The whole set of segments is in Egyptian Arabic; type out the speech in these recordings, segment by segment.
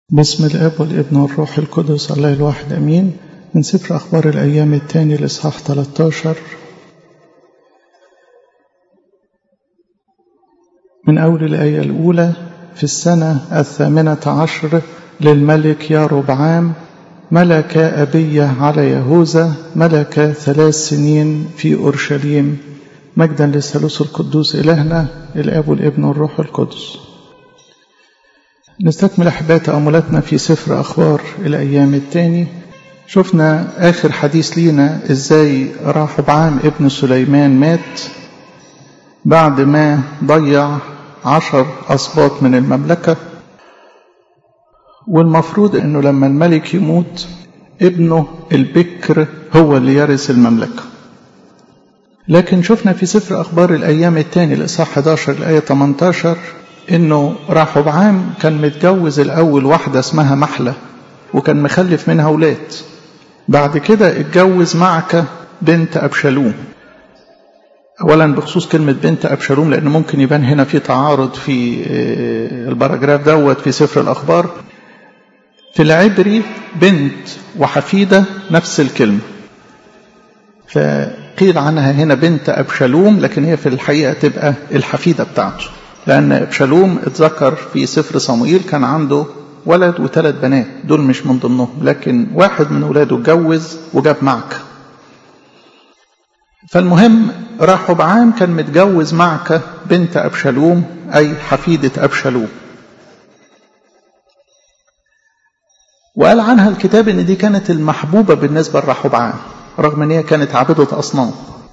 بسم الاب والابن والروح القدس الله الواحد امين من سفر اخبار الايام الثاني الاصحاح 13 من اول الايه الاولى في السنه الثامنه عشر للملك يا ربعام ملك ابيه على يهوذا ملك ثلاث سنين في اورشليم مجدا للثالوث القدوس الهنا الاب والابن والروح القدس نستكمل أحباء تأملاتنا في سفر أخبار الأيام الثاني شفنا آخر حديث لينا إزاي راحبعام ابن سليمان مات بعد ما ضيع عشر أسباط من المملكة والمفروض أنه لما الملك يموت ابنه البكر هو اللي يرث المملكة لكن شفنا في سفر أخبار الأيام الثاني الإصحاح 11 الآية 18 انه راحبعام كان متجوز الاول واحده اسمها محله وكان مخلف منها اولاد بعد كده اتجوز معكة بنت ابشالوم اولا بخصوص كلمه بنت ابشالوم لان ممكن يبان هنا في تعارض في الباراجراف دوت في سفر الاخبار في العبري بنت وحفيده نفس الكلمه فقيل عنها هنا بنت ابشالوم لكن هي في الحقيقه تبقى الحفيده بتاعته لأن أبشالوم اتذكر في سفر صموئيل كان عنده ولد وثلاث بنات دول مش من ضمنهم لكن واحد من ولاده اتجوز وجاب معك فالمهم راحبعام كان متجوز معك بنت أبشالوم أي حفيدة أبشالوم وقال عنها الكتاب ان دي كانت المحبوبة بالنسبة لراحبعام رغم ان هي كانت عابدة أصنام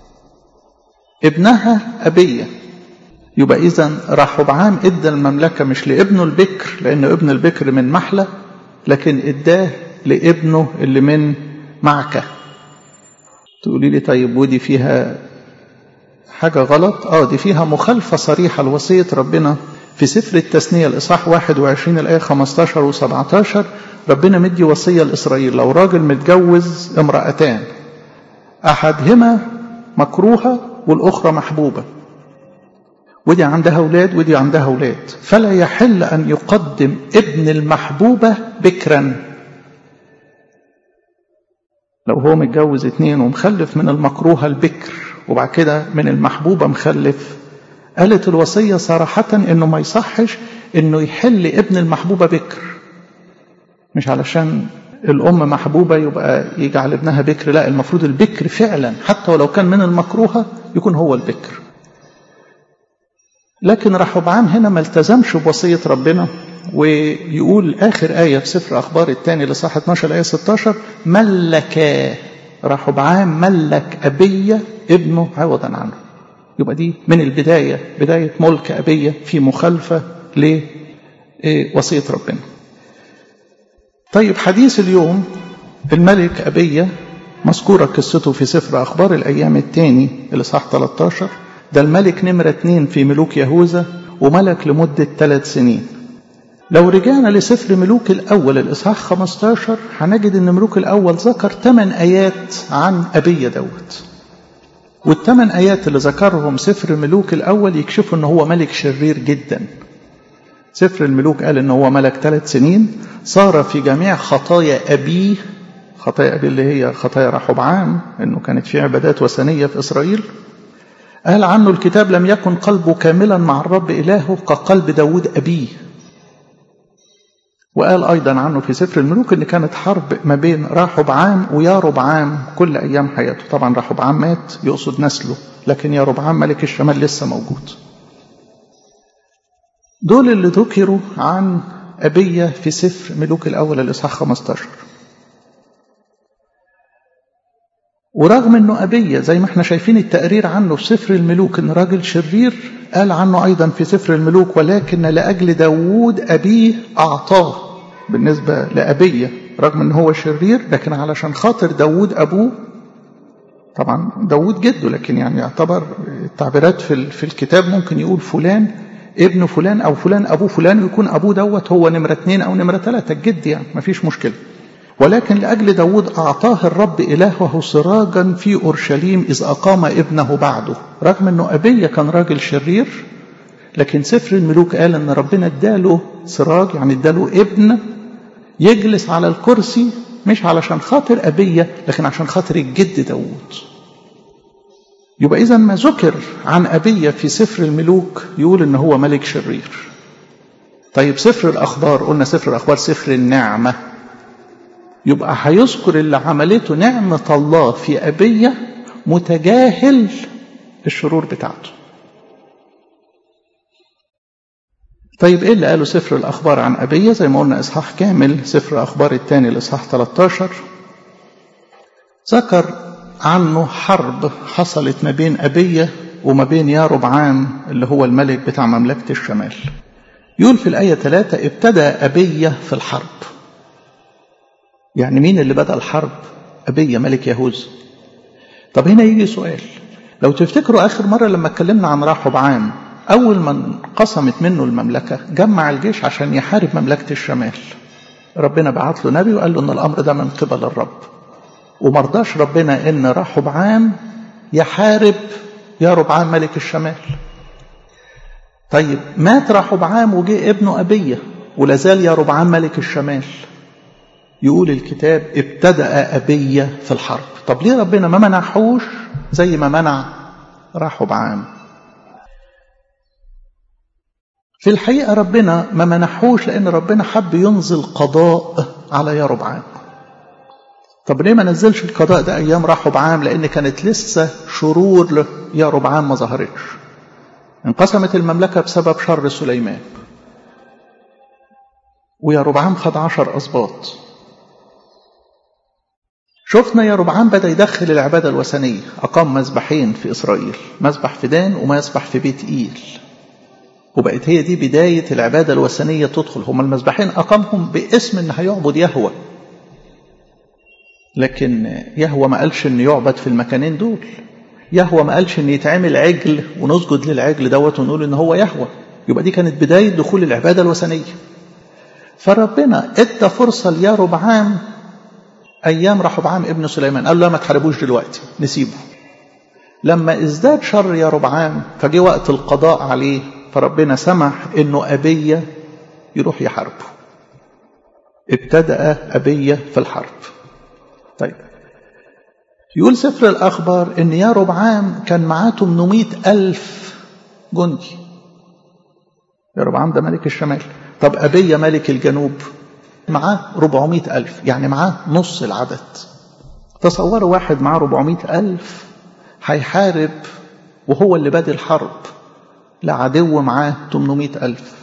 ابنها أبية يبقى إذا راحبعام إدى المملكة مش لابنه البكر لأنه ابن البكر من محلة لكن إداه لابنه اللي من معكة تقولي لي طيب ودي فيها حاجة غلط آه دي فيها مخالفة صريحة لوصية ربنا في سفر التثنية الإصحاح 21 الآية 15 و17 ربنا مدي وصية لإسرائيل لو راجل متجوز امرأتان أحدهما مكروهة والأخرى محبوبة ودي عندها أولاد ودي عندها أولاد فلا يحل أن يقدم ابن المحبوبة بكرا لو هو متجوز اتنين ومخلف من المكروهة البكر وبعد كده من المحبوبة مخلف قالت الوصية صراحة انه ما يصحش انه يحل ابن المحبوبة بكر مش علشان الأم محبوبة يبقى يجعل ابنها بكر لا المفروض البكر فعلا حتى ولو كان من المكروهة يكون هو البكر لكن رحبعام هنا ما التزمش بوصية ربنا ويقول آخر آية في سفر أخبار الثاني لصح 12 آية 16 ملك رحبعام ملك أبية ابنه عوضا عنه يبقى دي من البداية بداية ملك أبية في مخالفة لوصية ربنا طيب حديث اليوم الملك أبية مذكورة قصته في سفر أخبار الأيام الثاني الإصحاح 13 ده الملك نمرة اتنين في ملوك يهوذا وملك لمدة ثلاث سنين لو رجعنا لسفر ملوك الأول الإصحاح 15 هنجد أن ملوك الأول ذكر ثمان آيات عن أبية دوت والثمان آيات اللي ذكرهم سفر ملوك الأول يكشفوا أن هو ملك شرير جدا سفر الملوك قال أن هو ملك ثلاث سنين صار في جميع خطايا أبيه خطايا أبيه اللي هي خطايا رحبعام أنه كانت في عبادات وثنية في إسرائيل قال عنه الكتاب لم يكن قلبه كاملا مع الرب إلهه كقلب داود أبيه وقال أيضا عنه في سفر الملوك أن كانت حرب ما بين راحبعام ويا ربعام كل أيام حياته طبعا راحبعام مات يقصد نسله لكن يا ربعام ملك الشمال لسه موجود دول اللي ذكروا عن أبية في سفر ملوك الأول الإصحاح 15 ورغم انه أبية زي ما احنا شايفين التقرير عنه في سفر الملوك ان راجل شرير قال عنه ايضا في سفر الملوك ولكن لاجل داوود ابيه اعطاه بالنسبة لأبية رغم ان هو شرير لكن علشان خاطر داوود ابوه طبعا داوود جده لكن يعني يعتبر التعبيرات في, في الكتاب ممكن يقول فلان ابن فلان او فلان ابوه فلان ويكون ابوه دوت هو نمرة اثنين او نمرة ثلاثة الجد يعني مفيش مشكلة ولكن لأجل داود أعطاه الرب إلهه سراجا في أورشليم إذ أقام ابنه بعده رغم أنه أبية كان راجل شرير لكن سفر الملوك قال أن ربنا اداله سراج يعني اداله ابن يجلس على الكرسي مش علشان خاطر أبية لكن عشان خاطر الجد داود يبقى إذا ما ذكر عن أبية في سفر الملوك يقول إن هو ملك شرير طيب سفر الأخبار قلنا سفر الأخبار سفر النعمة يبقى هيذكر اللي عملته نعمة الله في أبية متجاهل الشرور بتاعته طيب ايه اللي قاله سفر الاخبار عن ابيه زي ما قلنا اصحاح كامل سفر الاخبار الثاني الاصحاح 13 ذكر عنه حرب حصلت ما بين ابيه وما بين ياربعام اللي هو الملك بتاع مملكه الشمال يقول في الايه 3 ابتدى ابيه في الحرب يعني مين اللي بدا الحرب ابيه ملك يهوذا طب هنا يجي سؤال لو تفتكروا اخر مره لما اتكلمنا عن رحبعام أول ما انقسمت منه المملكة جمع الجيش عشان يحارب مملكة الشمال ربنا بعت له نبي وقال له إن الأمر ده من قبل الرب ومرضاش ربنا إن رحبعام يحارب يا ربعام ملك الشمال طيب مات رحبعام وجه ابنه أبية ولازال يا ربعام ملك الشمال يقول الكتاب ابتدأ أبية في الحرب طب ليه ربنا ما منعهوش زي ما منع رحبعام في الحقيقة ربنا ما منحوش لأن ربنا حب ينزل قضاء على يربعام طب ليه ما نزلش القضاء ده أيام رحبعام لأن كانت لسه شرور يربعام ما ظهرتش انقسمت المملكة بسبب شر سليمان ويربعام خد عشر أسباط شفنا يربعام بدأ يدخل العبادة الوثنية أقام مذبحين في إسرائيل مذبح في دان ومذبح في بيت إيل وبقت هي دي بداية العبادة الوثنية تدخل هما المذبحين أقامهم باسم إن هيعبد يهوى لكن يهوى ما قالش إن يعبد في المكانين دول يهوى ما قالش إن يتعمل عجل ونسجد للعجل دوت ونقول إن هو يهوى يبقى دي كانت بداية دخول العبادة الوثنية فربنا ادى فرصة لياربعام أيام رحبعام ابن سليمان قال له ما تحاربوش دلوقتي نسيبه لما ازداد شر ياربعام فجه وقت القضاء عليه فربنا سمح انه ابيه يروح يحاربه ابتدا ابيه في الحرب طيب يقول سفر الاخبار ان يا ربعام كان معاه 800 الف جندي يا ربعام ده ملك الشمال طب ابيه ملك الجنوب معاه 400 الف يعني معاه نص العدد تصوروا واحد معاه 400 الف هيحارب وهو اللي بادئ الحرب لعدو معاه 800 ألف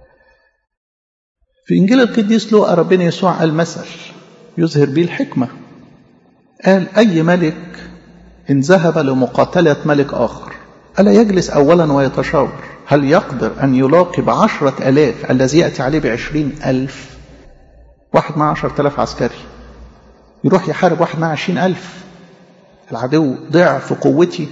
في إنجيل القديس لوقا ربنا يسوع قال مثل يظهر به الحكمة قال أي ملك إن ذهب لمقاتلة ملك آخر ألا يجلس أولا ويتشاور هل يقدر أن يلاقي بعشرة ألاف الذي يأتي عليه بعشرين ألف واحد مع عشرة ألاف عسكري يروح يحارب واحد مع عشرين ألف العدو ضعف قوتي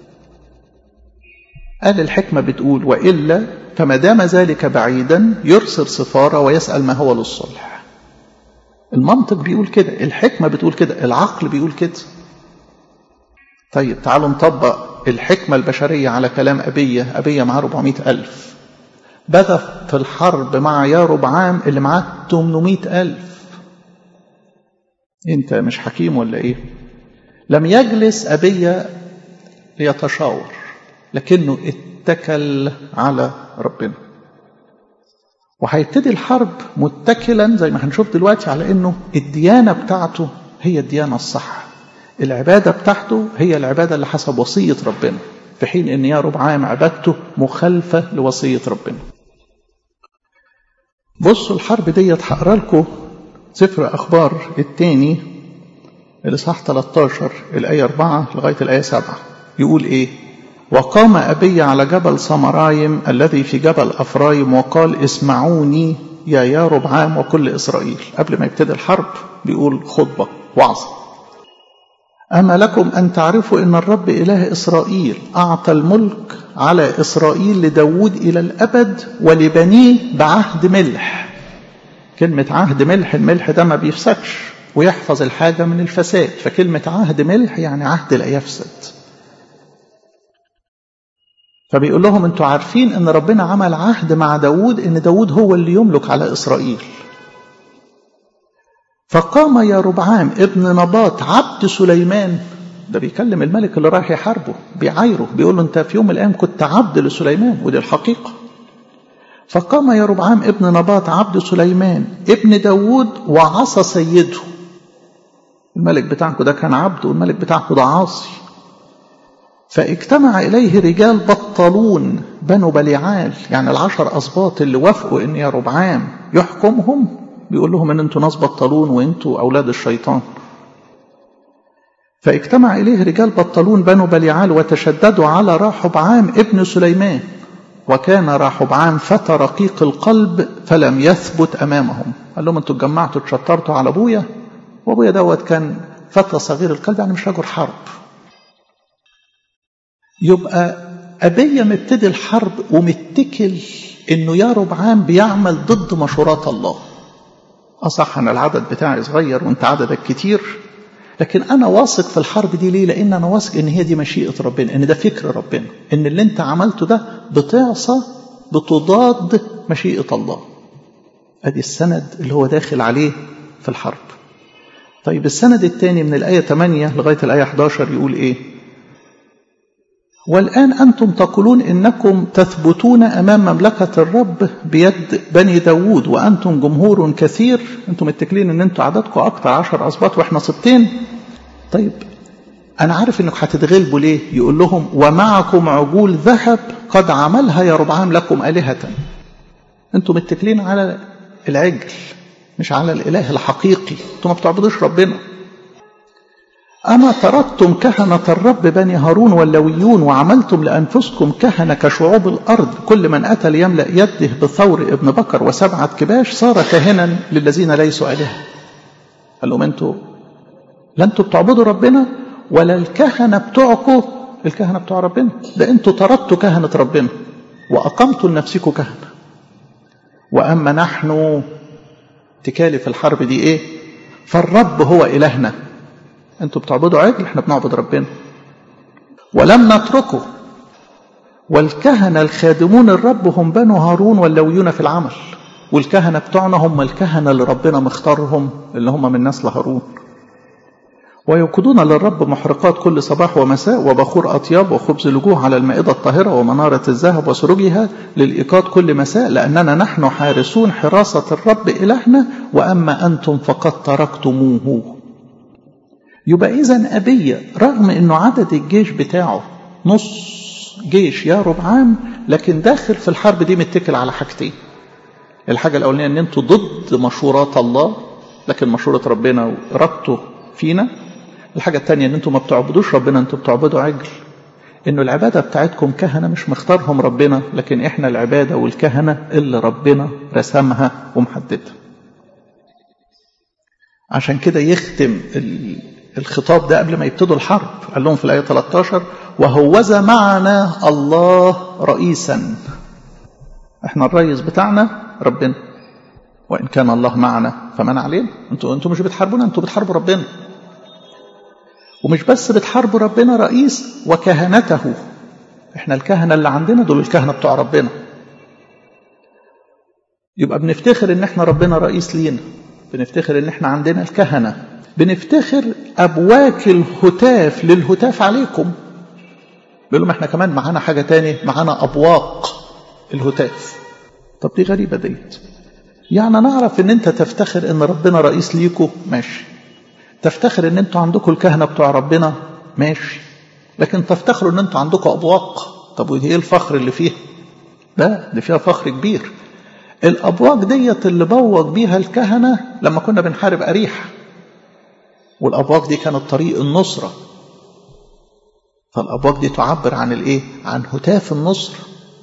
قال الحكمة بتقول وإلا فما دام ذلك بعيدا يرسل سفارة ويسأل ما هو للصلح المنطق بيقول كده الحكمة بتقول كده العقل بيقول كده طيب تعالوا نطبق الحكمة البشرية على كلام أبية أبية معاه 400 ألف بدأ في الحرب مع يا ربعام اللي معاه 800 ألف أنت مش حكيم ولا إيه لم يجلس أبية ليتشاور لكنه اتكل على ربنا وهيبتدي الحرب متكلا زي ما هنشوف دلوقتي على انه الديانه بتاعته هي الديانه الصح العباده بتاعته هي العباده اللي حسب وصيه ربنا في حين ان يا ربعام عبادته مخالفه لوصيه ربنا بصوا الحرب ديت هقرا لكم سفر اخبار الثاني الاصحاح 13 الايه 4 لغايه الايه 7 يقول ايه وقام أبي على جبل سمرايم الذي في جبل أفرايم وقال اسمعوني يا يا ربعام وكل إسرائيل قبل ما يبتدي الحرب بيقول خطبة وعظة أما لكم أن تعرفوا أن الرب إله إسرائيل أعطى الملك على إسرائيل لداود إلى الأبد ولبنيه بعهد ملح كلمة عهد ملح الملح ده ما بيفسدش ويحفظ الحاجة من الفساد فكلمة عهد ملح يعني عهد لا يفسد فبيقول لهم انتوا عارفين ان ربنا عمل عهد مع داود ان داود هو اللي يملك على اسرائيل فقام يا ربعام ابن نباط عبد سليمان ده بيكلم الملك اللي رايح يحاربه بيعايره بيقول له انت في يوم من الايام كنت عبد لسليمان ودي الحقيقه فقام يا ربعام ابن نباط عبد سليمان ابن داود وعصى سيده الملك بتاعكم ده كان عبد والملك بتاعكم ده عاصي فاجتمع إليه رجال بطلون بنو بليعال يعني العشر أسباط اللي وافقوا إن يا ربعام يحكمهم بيقول لهم إن أنتوا ناس بطلون وأنتوا أولاد الشيطان فاجتمع إليه رجال بطلون بنو بليعال وتشددوا على راحبعام ابن سليمان وكان راحبعام فتى رقيق القلب فلم يثبت أمامهم قال لهم أنتوا اتجمعتوا اتشطرتوا على أبويا وأبويا دوت كان فتى صغير القلب يعني مش رجل حرب يبقى أبية مبتدي الحرب ومتكل إنه يا ربعام بيعمل ضد مشورات الله أصح أنا العدد بتاعي صغير وأنت عددك كتير لكن أنا واثق في الحرب دي ليه؟ لأن أنا واثق إن هي دي مشيئة ربنا، إن ده فكر ربنا، إن اللي أنت عملته ده بتعصى بتضاد مشيئة الله. أدي السند اللي هو داخل عليه في الحرب. طيب السند الثاني من الآية 8 لغاية الآية 11 يقول إيه؟ والآن أنتم تقولون إنكم تثبتون أمام مملكة الرب بيد بني داود وأنتم جمهور كثير أنتم متكلين إن أنتم عددكم أكتر عشر أسباط وإحنا ستين طيب أنا عارف إنك هتتغلبوا ليه يقول لهم ومعكم عجول ذهب قد عملها يا ربعام لكم آلهة أنتم متكلين على العجل مش على الإله الحقيقي أنتم ما بتعبدوش ربنا أما تركتم كهنة الرب بني هارون واللويون وعملتم لأنفسكم كهنة كشعوب الأرض كل من أتى ليملأ يده بثور ابن بكر وسبعة كباش صار كاهنا للذين ليسوا آلهة قال لهم أنتوا لا أنتوا بتعبدوا ربنا ولا الكهنة بتوعكم الكهنة بتوع ربنا ده أنتوا طردتوا كهنة ربنا وأقمتوا لنفسكم كهنة وأما نحن تكالي في الحرب دي إيه فالرب هو إلهنا انتوا بتعبدوا عجل احنا بنعبد ربنا ولم نتركه والكهنة الخادمون الرب هم بنو هارون واللويون في العمل والكهنة بتوعنا هم الكهنة اللي ربنا مختارهم اللي هم من نسل هارون ويوقدون للرب محرقات كل صباح ومساء وبخور أطياب وخبز لجوه على المائدة الطاهرة ومنارة الذهب وسروجها للإيقاد كل مساء لأننا نحن حارسون حراسة الرب إلهنا وأما أنتم فقد تركتموه يبقى إذا أبية رغم أنه عدد الجيش بتاعه نص جيش يا ربعام لكن داخل في الحرب دي متكل على حاجتين الحاجة الأولانية أن أنتوا ضد مشورات الله لكن مشورة ربنا وإرادته فينا الحاجة الثانية أن أنتوا ما بتعبدوش ربنا أنتوا بتعبدوا عجل إنه العبادة بتاعتكم كهنة مش مختارهم ربنا لكن إحنا العبادة والكهنة اللي ربنا رسمها ومحددها عشان كده يختم الخطاب ده قبل ما يبتدوا الحرب قال لهم في الآية 13 وهوذا معنا الله رئيسا احنا الرئيس بتاعنا ربنا وإن كان الله معنا فمن علينا انتوا انتوا مش بتحاربونا انتوا بتحاربوا ربنا ومش بس بتحاربوا ربنا رئيس وكهنته احنا الكهنة اللي عندنا دول الكهنة بتوع ربنا يبقى بنفتخر ان احنا ربنا رئيس لينا بنفتخر ان احنا عندنا الكهنة بنفتخر أبواك الهتاف للهتاف عليكم بيقول لهم احنا كمان معانا حاجة تاني معانا أبواق الهتاف طب دي غريبة ديت يعني نعرف ان انت تفتخر ان ربنا رئيس ليكم ماشي تفتخر ان انتوا عندكم الكهنة بتوع ربنا ماشي لكن تفتخروا ان انتوا عندكم أبواق طب ودي ايه الفخر اللي فيها ده دي فيها فخر كبير الأبواق ديت اللي بوق بيها الكهنة لما كنا بنحارب أريحة والأبواق دي كانت طريق النصرة فالأبواق دي تعبر عن الإيه؟ عن هتاف النصر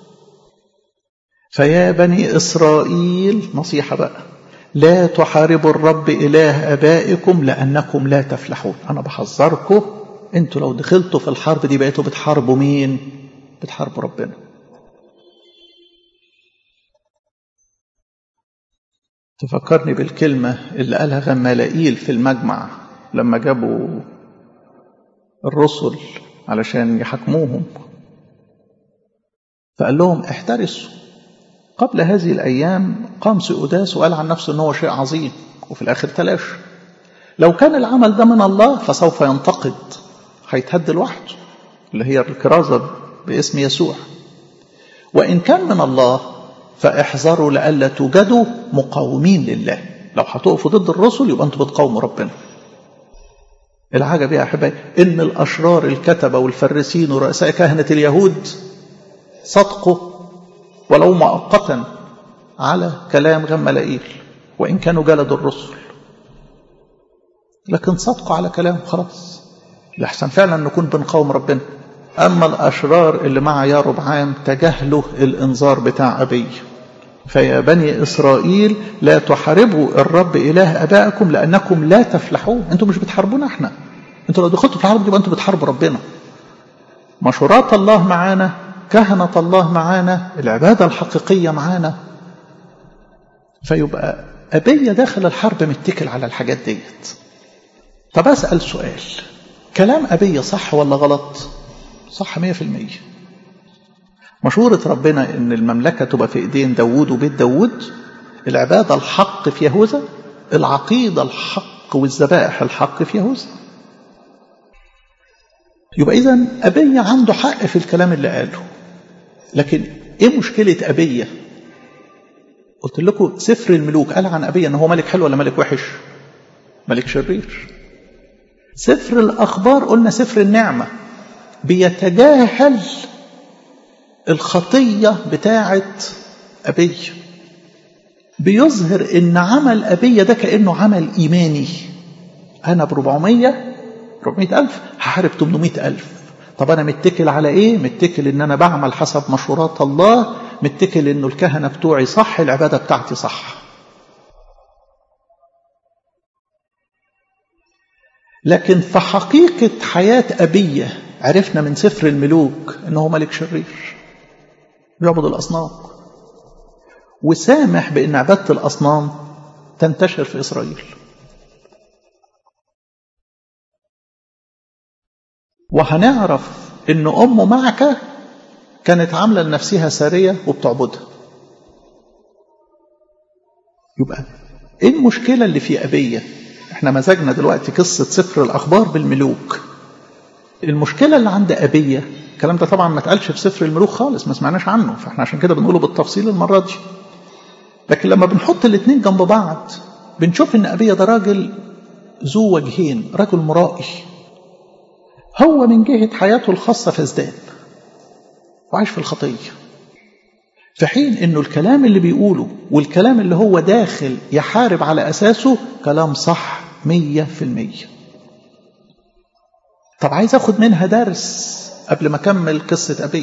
فيا بني إسرائيل نصيحة بقى لا تحاربوا الرب إله أبائكم لأنكم لا تفلحون أنا بحذركم أنتوا لو دخلتوا في الحرب دي بقيتوا بتحاربوا مين؟ بتحاربوا ربنا تفكرني بالكلمة اللي قالها غمالائيل في المجمع لما جابوا الرسل علشان يحكموهم فقال لهم احترسوا قبل هذه الأيام قام سؤداس وقال عن نفسه أنه هو شيء عظيم وفي الآخر تلاش لو كان العمل ده من الله فسوف ينتقد هيتهد لوحده اللي هي الكرازة باسم يسوع وإن كان من الله فاحذروا لئلا توجدوا مقاومين لله لو هتقفوا ضد الرسل يبقى انتوا بتقاوموا ربنا العجب يا احبائي ان الاشرار الكتبه والفريسين ورؤساء كهنه اليهود صدقوا ولو مؤقتا على كلام غملائيل وان كانوا جلدوا الرسل لكن صدقوا على كلام خلاص لحسن فعلا نكون بنقاوم ربنا اما الاشرار اللي مع يا ربعام تجاهلوا الانذار بتاع ابي فيا بني إسرائيل لا تحاربوا الرب إله أبائكم لأنكم لا تفلحون أنتم مش بتحاربونا احنا أنتم لو دخلتوا في الحرب يبقى أنتم بتحاربوا ربنا مشورات الله معانا كهنة الله معانا العبادة الحقيقية معانا فيبقى أبي داخل الحرب متكل على الحاجات ديت طب أسأل سؤال كلام أبي صح ولا غلط صح مية في المية مشورة ربنا ان المملكة تبقى في ايدين داوود وبيت داوود العبادة الحق في يهوذا العقيدة الحق والذبائح الحق في يهوذا يبقى اذا أبي عنده حق في الكلام اللي قاله لكن ايه مشكلة أبية قلت لكم سفر الملوك قال عن أبية ان هو ملك حلو ولا ملك وحش ملك شرير سفر الأخبار قلنا سفر النعمة بيتجاهل الخطية بتاعة أبي بيظهر إن عمل أبي ده كأنه عمل إيماني أنا ب 400 400 ألف هحارب 800 ألف طب أنا متكل على إيه؟ متكل إن أنا بعمل حسب مشورات الله متكل إنه الكهنة بتوعي صح العبادة بتاعتي صح لكن في حقيقة حياة أبية عرفنا من سفر الملوك إنه ملك شرير بيعبد الأصنام وسامح بأن عبادة الأصنام تنتشر في إسرائيل وهنعرف أن أم معك كانت عاملة لنفسها سارية وبتعبدها يبقى ايه المشكلة اللي في أبية احنا مزجنا دلوقتي قصة سفر الأخبار بالملوك المشكلة اللي عند أبية الكلام ده طبعا ما اتقالش في سفر الملوك خالص ما سمعناش عنه فاحنا عشان كده بنقوله بالتفصيل المرة دي لكن لما بنحط الاثنين جنب بعض بنشوف ان أبية ده راجل ذو وجهين راجل مرائي هو من جهة حياته الخاصة فزدان وعايش في الخطية في حين انه الكلام اللي بيقوله والكلام اللي هو داخل يحارب على اساسه كلام صح مية في المية طب عايز اخد منها درس قبل ما اكمل قصة أبي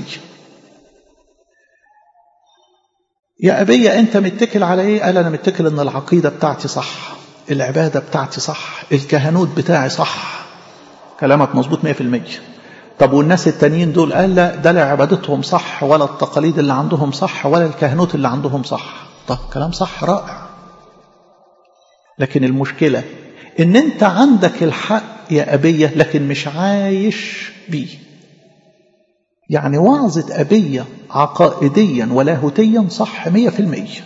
يا أبي أنت متكل على إيه؟ قال أنا متكل إن العقيدة بتاعتي صح العبادة بتاعتي صح الكهنوت بتاعي صح كلامك مظبوط 100% طب والناس التانيين دول قال لا ده لا عبادتهم صح ولا التقاليد اللي عندهم صح ولا الكهنوت اللي عندهم صح طب كلام صح رائع لكن المشكلة ان انت عندك الحق يا أبية لكن مش عايش بيه يعني وعظة أبية عقائديا ولاهوتيا صح مية في المية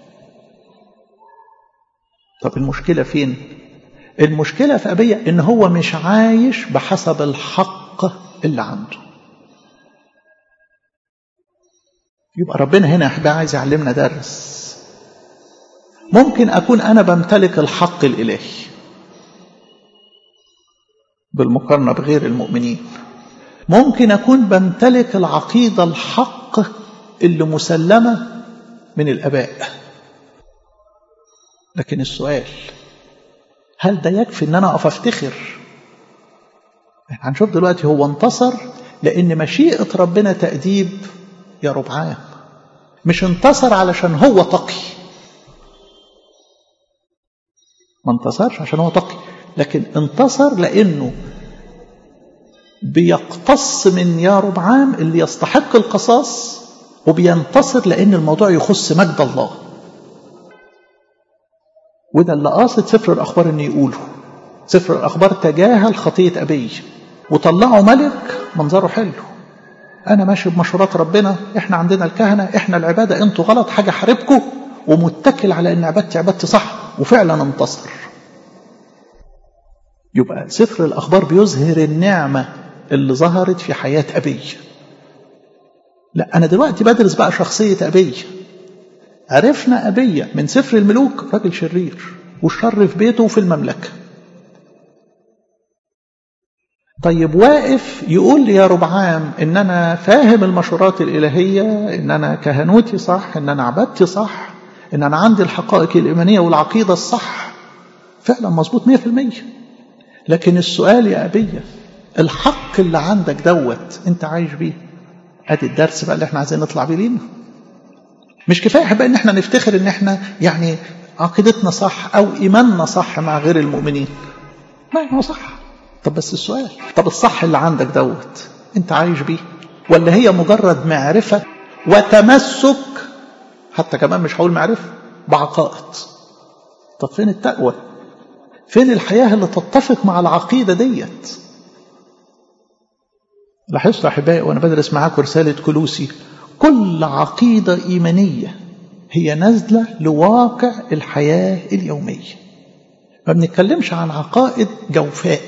طب المشكلة فين المشكلة في أبية إن هو مش عايش بحسب الحق اللي عنده يبقى ربنا هنا يا أحبابي عايز يعلمنا درس ممكن أكون أنا بمتلك الحق الإلهي بالمقارنة بغير المؤمنين ممكن أكون بمتلك العقيدة الحق اللي مسلمة من الآباء لكن السؤال هل ده يكفي ان انا اقف افتخر هنشوف دلوقتي هو انتصر لان مشيئة ربنا تأديب يا ربعان مش انتصر علشان هو تقي ما انتصرش عشان هو تقي لكن انتصر لانه بيقتص من يا ربعام اللي يستحق القصاص وبينتصر لان الموضوع يخص مجد الله وده اللي قاصد سفر الأخبار إنه يقوله سفر الأخبار تجاهل خطية أبي وطلعوا ملك منظره حلو أنا ماشي بمشورات ربنا إحنا عندنا الكهنة إحنا العبادة أنتوا غلط حاجة حاربكم ومتكل على إن عبادتي عبادتي صح وفعلا انتصر يبقى سفر الأخبار بيظهر النعمة اللي ظهرت في حياة أبي لا أنا دلوقتي بدرس بقى شخصية أبي عرفنا أبية من سفر الملوك راجل شرير والشر في بيته وفي المملكة طيب واقف يقول لي يا ربعام ان انا فاهم المشورات الالهيه ان انا كهنوتي صح ان انا عبادتي صح ان انا عندي الحقائق الايمانيه والعقيده الصح فعلا مظبوط 100% لكن السؤال يا ابيه الحق اللي عندك دوت انت عايش بيه ادي الدرس بقى اللي احنا عايزين نطلع بيه لينا مش كفايه بقى ان احنا نفتخر ان احنا يعني عقيدتنا صح او ايماننا صح مع غير المؤمنين ما هو صح طب بس السؤال طب الصح اللي عندك دوت انت عايش بيه ولا هي مجرد معرفة وتمسك حتى كمان مش هقول معرفة بعقائد طب فين التقوى فين الحياة اللي تتفق مع العقيدة ديت لاحظت أحبائي وأنا بدرس معاكم رسالة كلوسي كل عقيدة إيمانية هي نازلة لواقع الحياة اليومية ما بنتكلمش عن عقائد جوفاء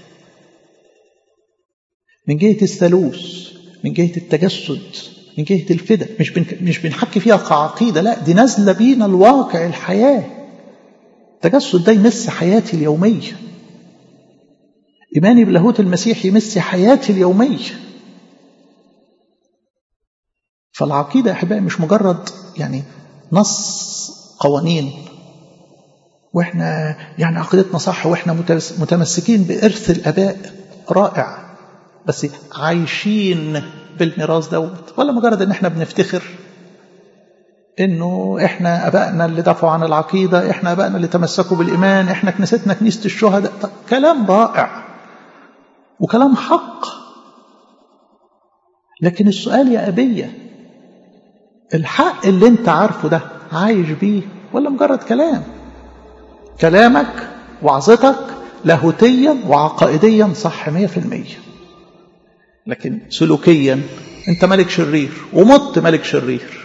من جهة الثالوث من جهة التجسد من جهة الفدا مش بن... مش بنحكي فيها كعقيدة لا دي نازلة بينا الواقع الحياة التجسد ده يمس حياتي اليومية إيماني بلاهوت المسيح يمس حياتي اليومية فالعقيدة يا أحبائي مش مجرد يعني نص قوانين واحنا يعني عقيدتنا صح واحنا متمسكين بإرث الآباء رائع بس عايشين بالميراث دوت ولا مجرد ان احنا بنفتخر انه احنا ابائنا اللي دافعوا عن العقيده احنا ابائنا اللي تمسكوا بالايمان احنا كنيستنا كنيسه الشهداء كلام رائع وكلام حق لكن السؤال يا ابيه الحق اللي انت عارفه ده عايش بيه ولا مجرد كلام كلامك وعظتك لاهوتيا وعقائديا صح 100% لكن سلوكيا انت ملك شرير ومت ملك شرير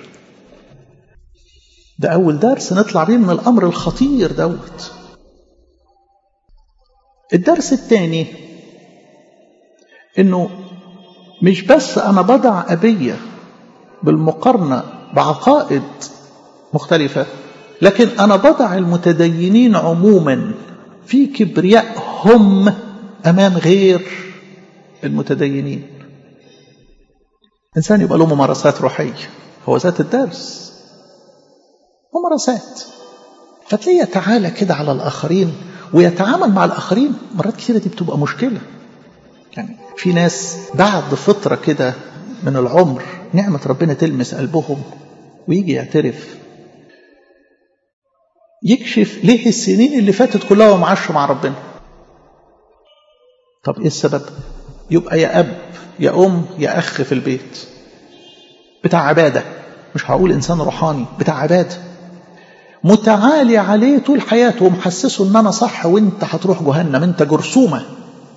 ده اول درس نطلع بيه من الامر الخطير دوت الدرس الثاني انه مش بس انا بضع ابيه بالمقارنه بعقائد مختلفه لكن انا بضع المتدينين عموما في كبريائهم امام غير المتدينين إنسان يبقى له ممارسات روحية هو ذات الدرس ممارسات فتلاقيه يتعالى كده على الآخرين ويتعامل مع الآخرين مرات كثيرة دي بتبقى مشكلة يعني في ناس بعد فترة كده من العمر نعمة ربنا تلمس قلبهم ويجي يعترف يكشف ليه السنين اللي فاتت كلها هو معاش مع ربنا طب ايه السبب يبقى يا اب يا ام يا اخ في البيت بتاع عباده مش هقول انسان روحاني بتاع عباده متعالي عليه طول حياته ومحسسه ان انا صح وانت هتروح جهنم انت جرثومه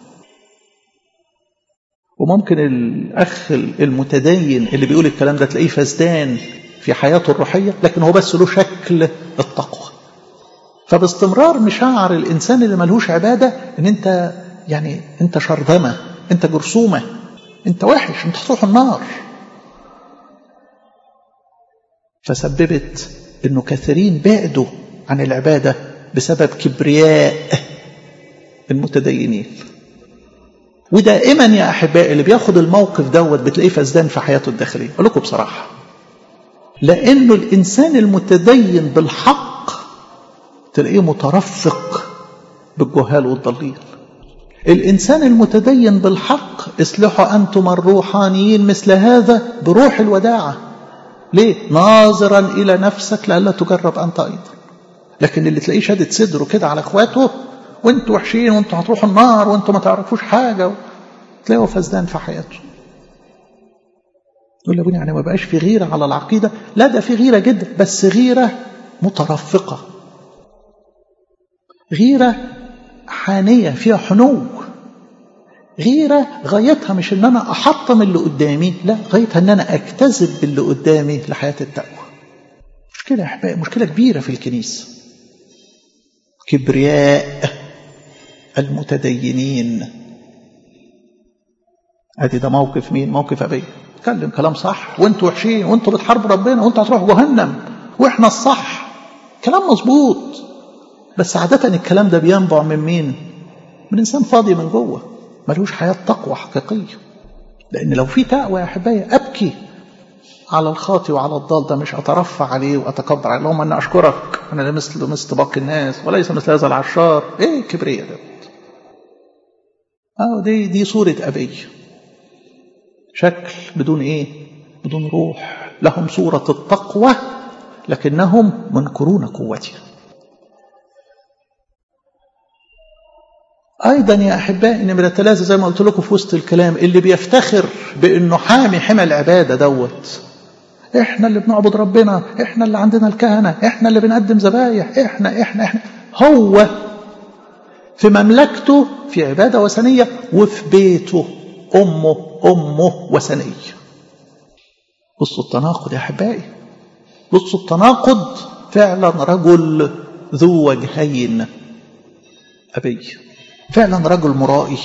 وممكن الاخ المتدين اللي بيقول الكلام ده تلاقيه فسدان في حياته الروحيه لكن هو بس له شكل التقوى فباستمرار مشاعر الانسان اللي ملهوش عباده ان انت يعني انت شرذمه انت جرثومه انت وحش انت هتروح النار فسببت انه كثيرين بعدوا عن العباده بسبب كبرياء المتدينين ودائما يا احبائي اللي بياخد الموقف دوت بتلاقيه فسدان في حياته الداخليه اقول لكم بصراحه لانه الانسان المتدين بالحق تلاقيه مترفق بالجهال والضالين الإنسان المتدين بالحق اصلحوا أنتم الروحانيين مثل هذا بروح الوداعة ليه؟ ناظرا إلى نفسك لئلا تجرب أنت أيضا لكن اللي تلاقيه شادد صدره كده على اخواته وانتوا وحشين وانتوا هتروحوا النار وانتوا ما تعرفوش حاجة تلاقيه فسدان في حياته يقول لابني يعني ما بقاش في غيرة على العقيدة لا ده في غيرة جدا بس غيرة مترفقة غيرة حانية فيها حنو غيرة غايتها مش ان انا احطم اللي قدامي لا غايتها ان انا اكتسب باللي قدامي لحياة التقوى مشكلة يا احبائي مشكلة كبيرة في الكنيسة كبرياء المتدينين ادي ده موقف مين موقف ابي اتكلم كلام صح وانتوا وحشين وانتوا بتحاربوا ربنا وانتوا هتروحوا جهنم واحنا الصح كلام مظبوط بس عادة الكلام ده بينبع من مين من انسان فاضي من جوه ملوش حياة تقوى حقيقية لان لو في تقوى يا احبائي ابكي على الخاطي وعلى الضال ده مش اترفع عليه واتكبر عليه اللهم اني اشكرك انا لا مثل مثل باقي الناس وليس مثل هذا العشار ايه الكبرياء ده اه دي دي صورة ابي شكل بدون ايه بدون روح لهم صورة التقوى لكنهم منكرون قوتها ايضا يا احبائي نمرة ثلاثة زي ما قلت لكم في وسط الكلام اللي بيفتخر بانه حامي حمى العبادة دوت احنا اللي بنعبد ربنا احنا اللي عندنا الكهنة احنا اللي بنقدم ذبايح احنا احنا احنا هو في مملكته في عبادة وثنية وفي بيته أمه أمه وثنية بصوا التناقض يا أحبائي بصوا التناقض فعلا رجل ذو وجهين أبي فعلا رجل مرائي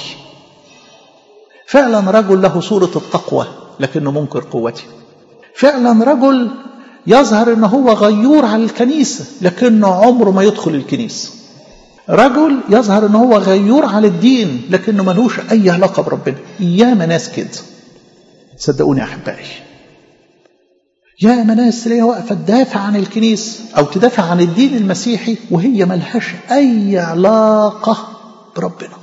فعلا رجل له صورة التقوى لكنه منكر قوته فعلا رجل يظهر ان هو غيور على الكنيسة لكنه عمره ما يدخل الكنيسة رجل يظهر ان هو غيور على الدين لكنه ملوش اي علاقة بربنا ياما ناس كده صدقوني يا احبائي ياما ناس تلاقيها واقفة تدافع عن الكنيسة او تدافع عن الدين المسيحي وهي ملهاش اي علاقة بربنا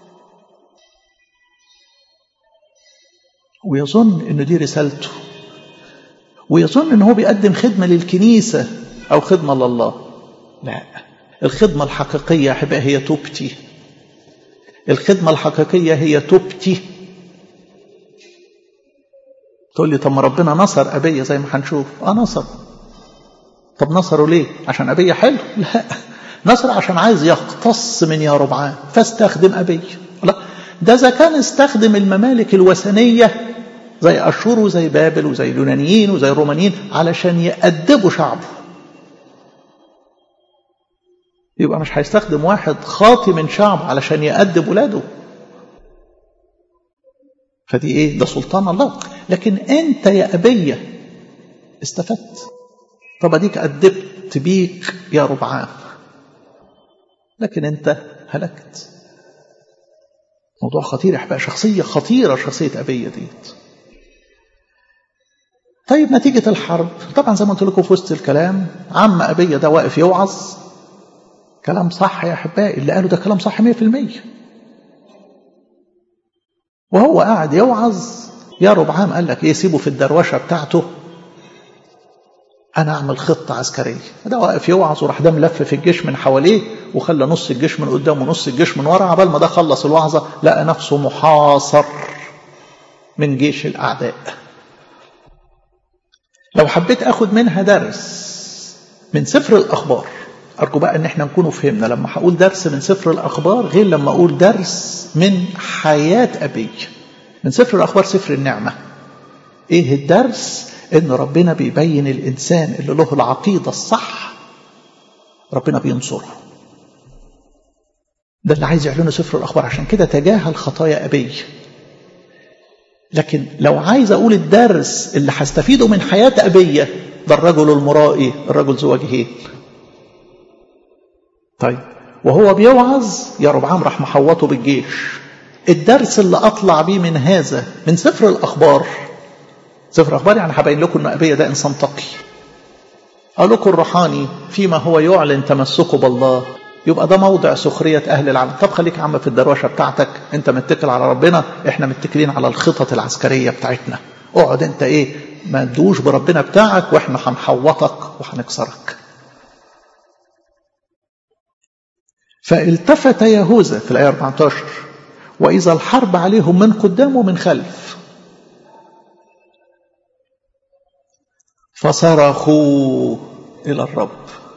ويظن ان دي رسالته ويظن ان هو بيقدم خدمة للكنيسة او خدمة لله لا الخدمة الحقيقية أحبائي هي توبتي الخدمة الحقيقية هي توبتي تقول لي طب ما ربنا نصر أبية زي ما هنشوف اه نصر طب نصره ليه عشان أبية حلو لا نصر عشان عايز يقتص من يا ربعان فاستخدم أبية لا ده إذا كان استخدم الممالك الوثنية زي أشور وزي بابل وزي اليونانيين وزي الرومانيين علشان يأدبوا شعبه يبقى مش هيستخدم واحد خاطي من شعب علشان يأدب ولاده فدي ايه ده سلطان الله لكن انت يا أبية استفدت طب اديك أدبت بيك يا ربعان لكن انت هلكت موضوع خطير يا احبائي شخصية خطيرة شخصية أبية ديت طيب نتيجة الحرب طبعا زي ما قلت لكم في وسط الكلام عم أبية ده واقف يوعظ كلام صح يا أحبائي اللي قاله ده كلام صح 100% وهو قاعد يوعظ يا ربعام قال لك ايه سيبه في الدروشة بتاعته أنا أعمل خطة عسكرية ده واقف يوعظ وراح ده ملف في الجيش من حواليه وخلى نص الجيش من قدام ونص الجيش من ورا عبال ما ده خلص الوعظة لقى نفسه محاصر من جيش الأعداء لو حبيت أخد منها درس من سفر الأخبار أرجو بقى إن احنا نكونوا فهمنا لما هقول درس من سفر الأخبار غير لما أقول درس من حياة أبي من سفر الأخبار سفر النعمة إيه الدرس؟ إن ربنا بيبين الإنسان اللي له العقيدة الصح ربنا بينصره ده اللي عايز يعلنه سفر الأخبار عشان كده تجاهل خطايا أبي لكن لو عايز أقول الدرس اللي هستفيده من حياة أبية ده الرجل المرائي الرجل ذو وجهين طيب وهو بيوعظ يا ربعام راح محوطه بالجيش الدرس اللي اطلع بيه من هذا من سفر الاخبار سفر الاخبار يعني هبين لكم ان ابيه ده انسان تقي اقول لكم الروحاني فيما هو يعلن تمسكه بالله يبقى ده موضع سخرية أهل العالم طب خليك عم في الدروشة بتاعتك أنت متكل على ربنا إحنا متكلين على الخطط العسكرية بتاعتنا اقعد أنت إيه ما تدوش بربنا بتاعك وإحنا هنحوطك وهنكسرك فالتفت يهوذا في الآية 14 وإذا الحرب عليهم من قدام ومن خلف فصرخوا إلى الرب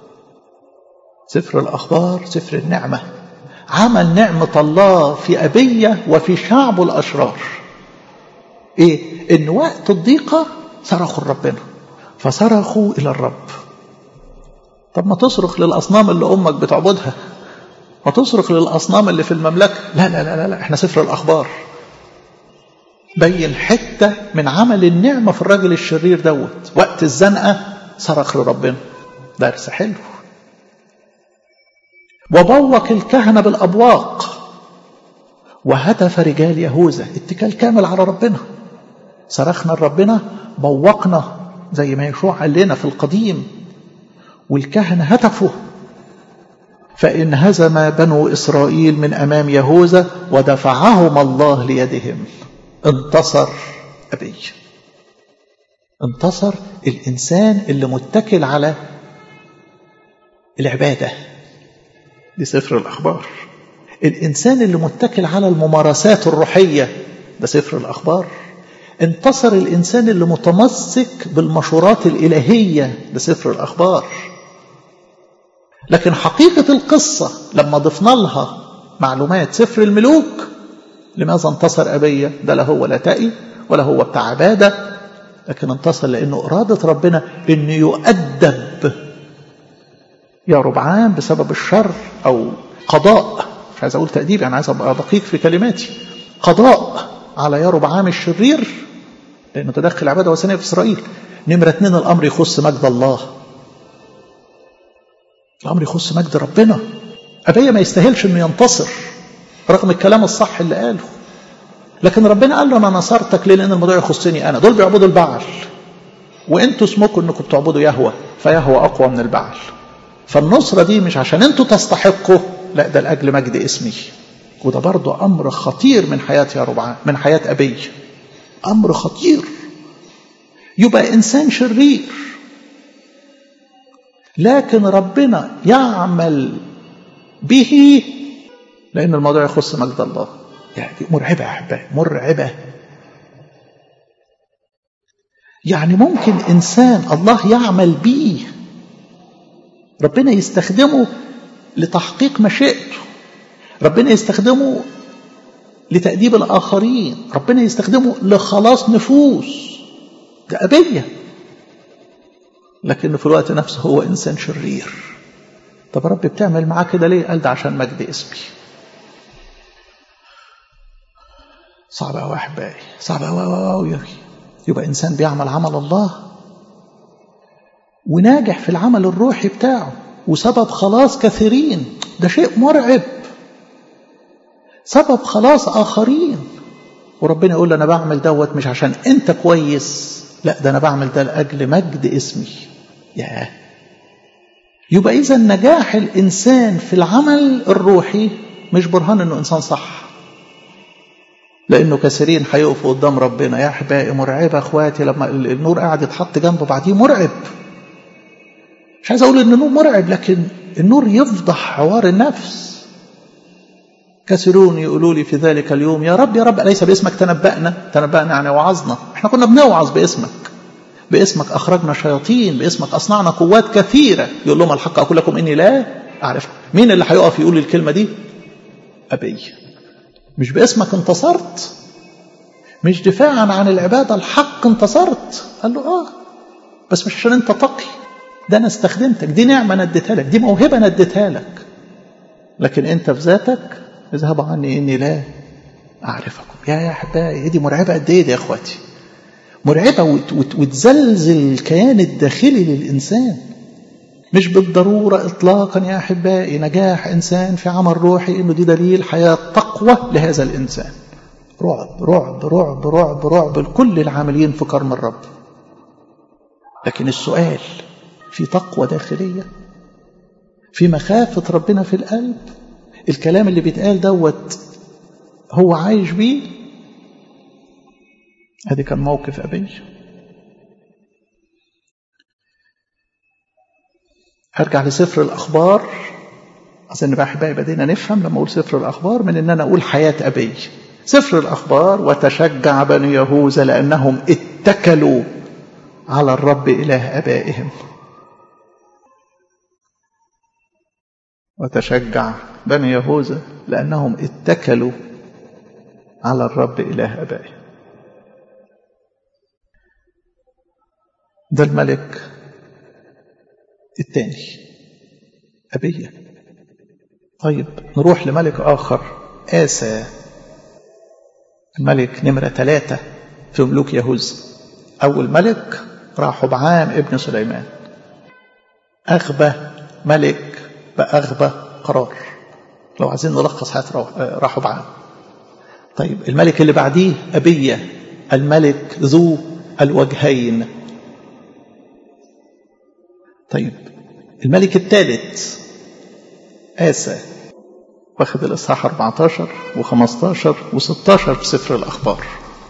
سفر الأخبار سفر النعمة عمل نعمة الله في أبية وفي شعبه الأشرار إيه؟ إن وقت الضيقة صرخوا لربنا فصرخوا إلى الرب طب ما تصرخ للأصنام اللي أمك بتعبدها ما تصرخ للأصنام اللي في المملكة لا لا لا لا, لا. احنا سفر الأخبار بين حتة من عمل النعمة في الراجل الشرير دوت وقت الزنقة صرخ لربنا درس حلو وبوق الكهنة بالأبواق وهتف رجال يهوذا اتكال كامل على ربنا صرخنا لربنا بوقنا زي ما يشوع قال لنا في القديم والكهنة هتفوا فإن هزم بنو إسرائيل من أمام يهوذا ودفعهم الله ليدهم انتصر أبي انتصر الإنسان اللي متكل على العبادة دي سفر الأخبار الإنسان اللي متكل على الممارسات الروحية ده سفر الأخبار انتصر الإنسان اللي متمسك بالمشورات الإلهية ده سفر الأخبار لكن حقيقة القصة لما ضفنا لها معلومات سفر الملوك لماذا انتصر أبية ده لا هو لا تقي ولا هو بتاع عبادة لكن انتصر لأنه إرادة ربنا أنه يؤدب يا ربعان بسبب الشر أو قضاء مش عايز أقول تأديب أنا عايز أبقى دقيق في كلماتي قضاء على يا ربعام الشرير لأنه تدخل عبادة وثنية في إسرائيل نمرة اتنين الأمر يخص مجد الله الأمر يخص مجد ربنا أبيا ما يستاهلش أنه ينتصر رغم الكلام الصح اللي قاله لكن ربنا قال له أنا نصرتك ليه لأن الموضوع يخصني أنا دول بيعبدوا البعل وانتوا اسمكم انكم بتعبدوا يهوى فيهوى أقوى من البعل فالنصرة دي مش عشان انتوا تستحقوا لا ده لأجل مجد اسمي وده برضه أمر خطير من حياة يا ربعان من حياة أبي أمر خطير يبقى إنسان شرير لكن ربنا يعمل به لأن الموضوع يخص مجد الله يعني مرعبة يا أحبائي مرعبة يعني ممكن إنسان الله يعمل به ربنا يستخدمه لتحقيق مشيئته ربنا يستخدمه لتأديب الآخرين ربنا يستخدمه لخلاص نفوس ده أبية لكن في الوقت نفسه هو إنسان شرير طب رب بتعمل معاه كده ليه قال ده عشان مجد اسمي صعب قوي احبائي صعب قوي قوي يبقى انسان بيعمل عمل الله وناجح في العمل الروحي بتاعه وسبب خلاص كثيرين ده شيء مرعب سبب خلاص اخرين وربنا يقول انا بعمل دوت مش عشان انت كويس لا ده انا بعمل ده لاجل مجد اسمي ياه يبقى اذا نجاح الانسان في العمل الروحي مش برهان انه انسان صح لانه كثيرين هيقفوا قدام ربنا يا احبائي مرعبه اخواتي لما النور قاعد يتحط جنبه بعديه مرعب مش عايز اقول ان النور مرعب لكن النور يفضح حوار النفس كثيرون يقولوا لي في ذلك اليوم يا رب يا رب أليس باسمك تنبأنا تنبأنا يعني وعظنا احنا كنا بنوعظ باسمك باسمك أخرجنا شياطين باسمك أصنعنا قوات كثيرة يقول لهم الحق أقول لكم إني لا أعرف مين اللي هيقف يقول الكلمة دي أبي مش باسمك انتصرت مش دفاعا عن العبادة الحق انتصرت قال له آه بس مش عشان أنت تقي ده أنا استخدمتك دي نعمة أنا اديتها لك دي موهبة أنا اديتها لك لكن أنت في ذاتك اذهبوا عني إني لا أعرفكم يا يا أحبائي دي مرعبة قد إيه دي يا إخواتي مرعبة وت وت وتزلزل الكيان الداخلي للإنسان مش بالضرورة إطلاقا يا أحبائي نجاح إنسان في عمل روحي إنه دي دليل حياة تقوى لهذا الإنسان رعب رعب رعب رعب رعب لكل العاملين في كرم الرب لكن السؤال في تقوى داخلية في مخافة ربنا في القلب الكلام اللي بيتقال دوت هو عايش بيه هذه كان موقف أبي هرجع لسفر الأخبار أظن بقى أحبائي بدينا نفهم لما أقول سفر الأخبار من إن أنا أقول حياة أبي سفر الأخبار وتشجع بني يهوذا لأنهم اتكلوا على الرب إله أبائهم وتشجع بني يهوذا لأنهم اتكلوا على الرب إله أبائهم ده الملك الثاني أبية طيب نروح لملك آخر آسى الملك نمرة ثلاثة في ملوك يهوذا أول ملك رحبعام ابن سليمان أغبى ملك بأغبى قرار لو عايزين نلخص حياة رحبعام طيب الملك اللي بعديه أبية الملك ذو الوجهين طيب الملك الثالث آسى واخد الإصحاح 14 و15 و16 في سفر الأخبار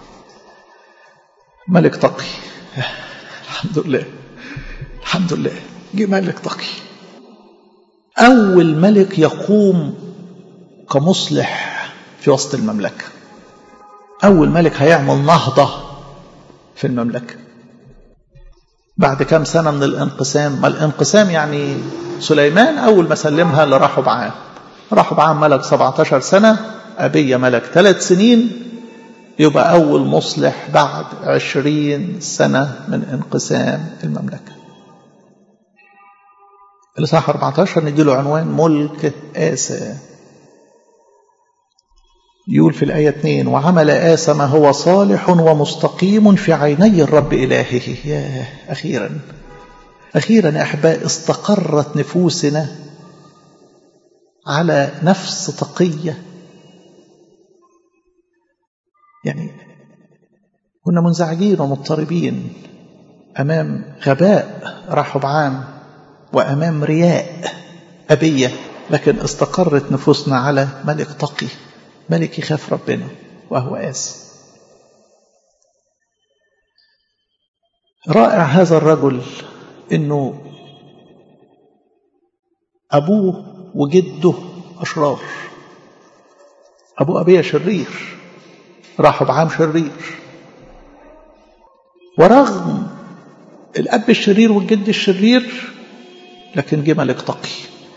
ملك تقي الحمد لله الحمد لله جه ملك تقي أول ملك يقوم كمصلح في وسط المملكة أول ملك هيعمل نهضة في المملكة بعد كام سنة من الانقسام ما الانقسام يعني سليمان أول ما سلمها لرحب عام رحب عام ملك 17 سنة أبية ملك ثلاث سنين يبقى أول مصلح بعد عشرين سنة من انقسام المملكة الإصحاح 14 نديله عنوان ملك آسى يقول في الآية 2 وعمل آسى ما هو صالح ومستقيم في عيني الرب إلهه يا أخيرا أخيرا يا أحباء استقرت نفوسنا على نفس تقية يعني كنا منزعجين ومضطربين أمام غباء رحب عام وأمام رياء أبية لكن استقرت نفوسنا على ملك تقي ملك يخاف ربنا وهو آسى رائع هذا الرجل انه ابوه وجده اشرار ابو ابيه شرير راحوا بعام شرير ورغم الاب الشرير والجد الشرير لكن جه ملك تقي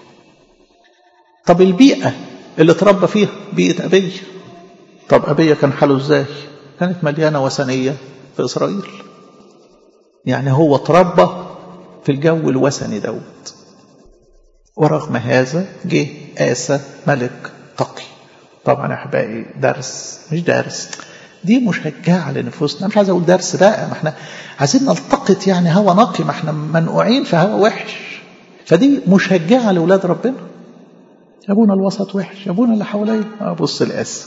طب البيئه اللي اتربى فيها بيئه ابيه طب ابيه كان حاله ازاي كانت مليانه وثنيه في اسرائيل يعني هو اتربى في الجو الوثني دوت ورغم هذا جه آسى ملك تقي طبعا يا احبائي درس مش درس دي مشجعة لنفوسنا مش عايز اقول درس بقى ما احنا عايزين نلتقط يعني هوا نقي ما احنا منقوعين في هوا وحش فدي مشجعة لأولاد ربنا أبونا الوسط وحش أبونا اللي حواليا أبص الآسى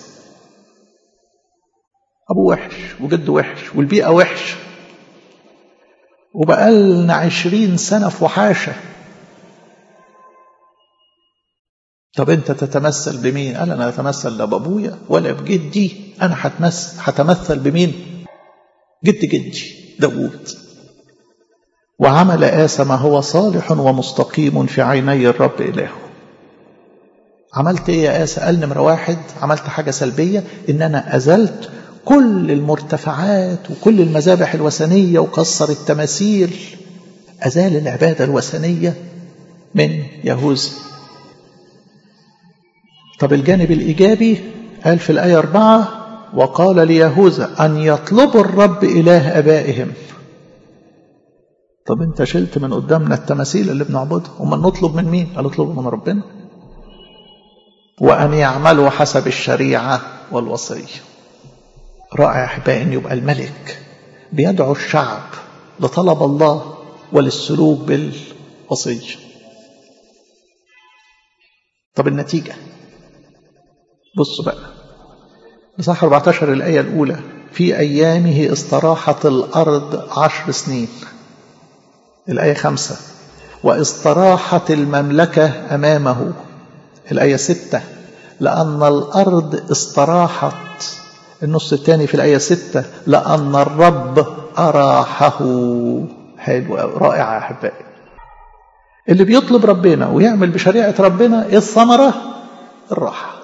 أبوه وحش وجده وحش والبيئة وحش وبقالنا عشرين سنة في وحاشة طب انت تتمثل بمين قال انا اتمثل لا بابويا ولا بجدي انا هتمثل هتمثل بمين جد جدي داوود وعمل آسى ما هو صالح ومستقيم في عيني الرب إلهه عملت ايه يا آسى قال نمرة واحد عملت حاجة سلبية ان انا ازلت كل المرتفعات وكل المذابح الوثنية وكسر التماثيل أزال العبادة الوثنية من يهوذا طب الجانب الإيجابي قال في الآية أربعة وقال ليهوذا أن يطلبوا الرب إله أبائهم طب انت شلت من قدامنا التماثيل اللي بنعبدها وما نطلب من مين قال اطلبوا من ربنا وأن يعملوا حسب الشريعة والوصية رائع أحبائي أن يبقى الملك بيدعو الشعب لطلب الله وللسلوك بالوصية طب النتيجة بصوا بقى بصح 14 الآية الأولى في أيامه استراحت الأرض عشر سنين الآية خمسة واستراحت المملكة أمامه الآية ستة لأن الأرض استراحت النص الثاني في الآية ستة لأن الرب أراحه حلو رائع يا أحبائي اللي بيطلب ربنا ويعمل بشريعة ربنا إيه الثمرة الراحة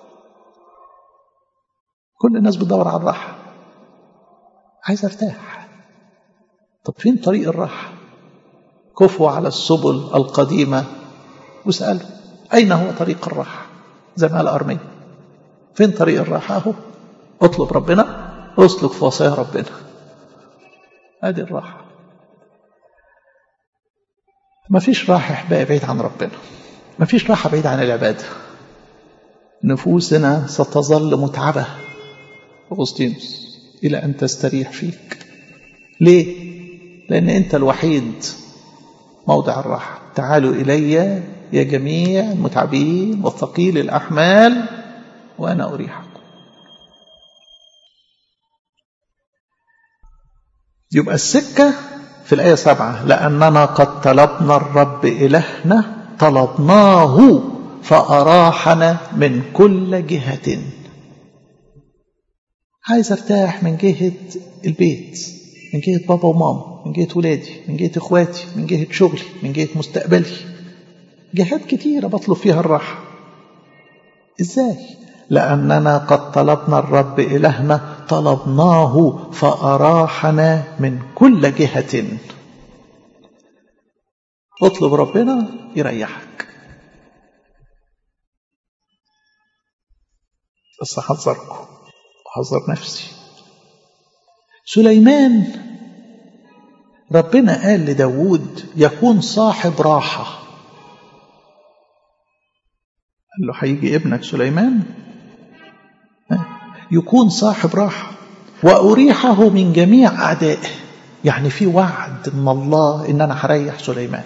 كل الناس بتدور على الراحة عايز ارتاح طب فين طريق الراحة كفوا على السبل القديمة واسألوا أين هو طريق الراحة زي ما قال أرميا فين طريق الراحة أهو اطلب ربنا اسلك في وصايا ربنا ادي الراحة ما فيش راحة احبائي بعيد عن ربنا ما فيش راحة بعيد عن العبادة نفوسنا ستظل متعبة أغسطينوس إلى أن تستريح فيك ليه؟ لأن أنت الوحيد موضع الراحة تعالوا إلي يا جميع المتعبين والثقيل الأحمال وأنا أريحكم يبقى السكة في الآية سبعة لأننا قد طلبنا الرب إلهنا طلبناه فأراحنا من كل جهة عايز ارتاح من جهة البيت من جهة بابا وماما من جهة ولادي من جهة اخواتي من جهة شغلي من جهة مستقبلي جهات كتيرة بطلب فيها الراحة ازاي لأننا قد طلبنا الرب إلهنا طلبناه فأراحنا من كل جهة اطلب ربنا يريحك بس حذركم وحذر نفسي سليمان ربنا قال لداود يكون صاحب راحة قال له هيجي ابنك سليمان يكون صاحب راحة وأريحه من جميع أعدائه يعني في وعد من الله إن أنا هريح سليمان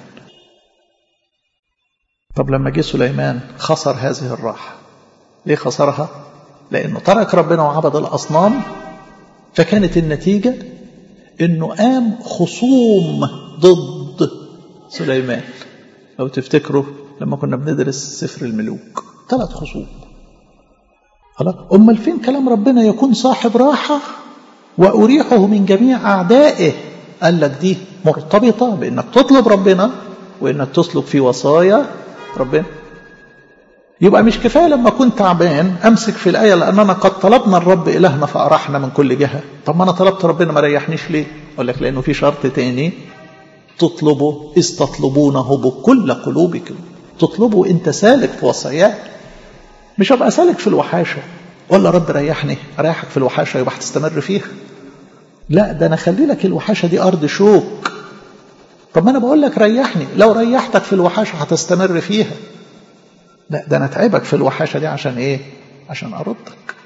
طب لما جه سليمان خسر هذه الراحة ليه خسرها؟ لأنه ترك ربنا وعبد الأصنام فكانت النتيجة أنه قام خصوم ضد سليمان لو تفتكروا لما كنا بندرس سفر الملوك ثلاث خصوم خلاص أمال فين كلام ربنا يكون صاحب راحة وأريحه من جميع أعدائه قال لك دي مرتبطة بأنك تطلب ربنا وأنك تسلك في وصايا ربنا يبقى مش كفاية لما كنت تعبان أمسك في الآية لأننا قد طلبنا الرب إلهنا فأرحنا من كل جهة طب ما أنا طلبت ربنا ما ريحنيش ليه أقول لك لأنه في شرط تاني تطلبه إذ تطلبونه بكل قلوبكم تطلبه أنت سالك في وصاياه مش هبقى سالك في الوحاشة ولا رب ريحني أريحك في الوحاشة يبقى هتستمر فيها لا ده أنا أخلي لك الوحاشة دي أرض شوك طب ما أنا بقول لك ريحني لو ريحتك في الوحاشة هتستمر فيها لا ده أنا أتعبك في الوحاشة دي عشان إيه عشان أردك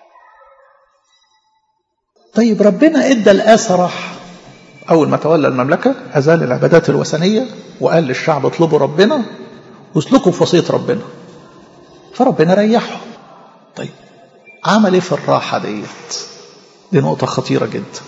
طيب ربنا إدى الآسى راح أول ما تولى المملكة أزال العبادات الوثنية وقال للشعب اطلبوا ربنا واسلكوا في وصية ربنا فربنا ريحه طيب عمل ايه في الراحة ديت دي نقطة خطيرة جدا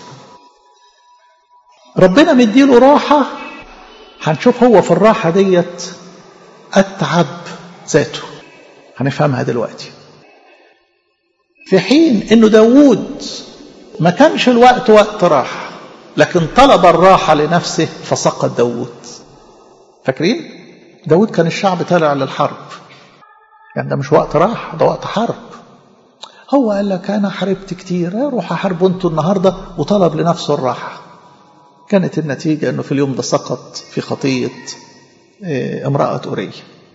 ربنا مديله راحة هنشوف هو في الراحة ديت أتعب ذاته هنفهمها دلوقتي في حين انه داوود ما كانش الوقت وقت راحة لكن طلب الراحة لنفسه فسقط داوود فاكرين داوود كان الشعب طالع للحرب يعني ده مش وقت راحة ده وقت حرب هو قال لك أنا حاربت كتير أروح أحارب أنتوا النهاردة وطلب لنفسه الراحة كانت النتيجة أنه في اليوم ده سقط في خطية امرأة أورية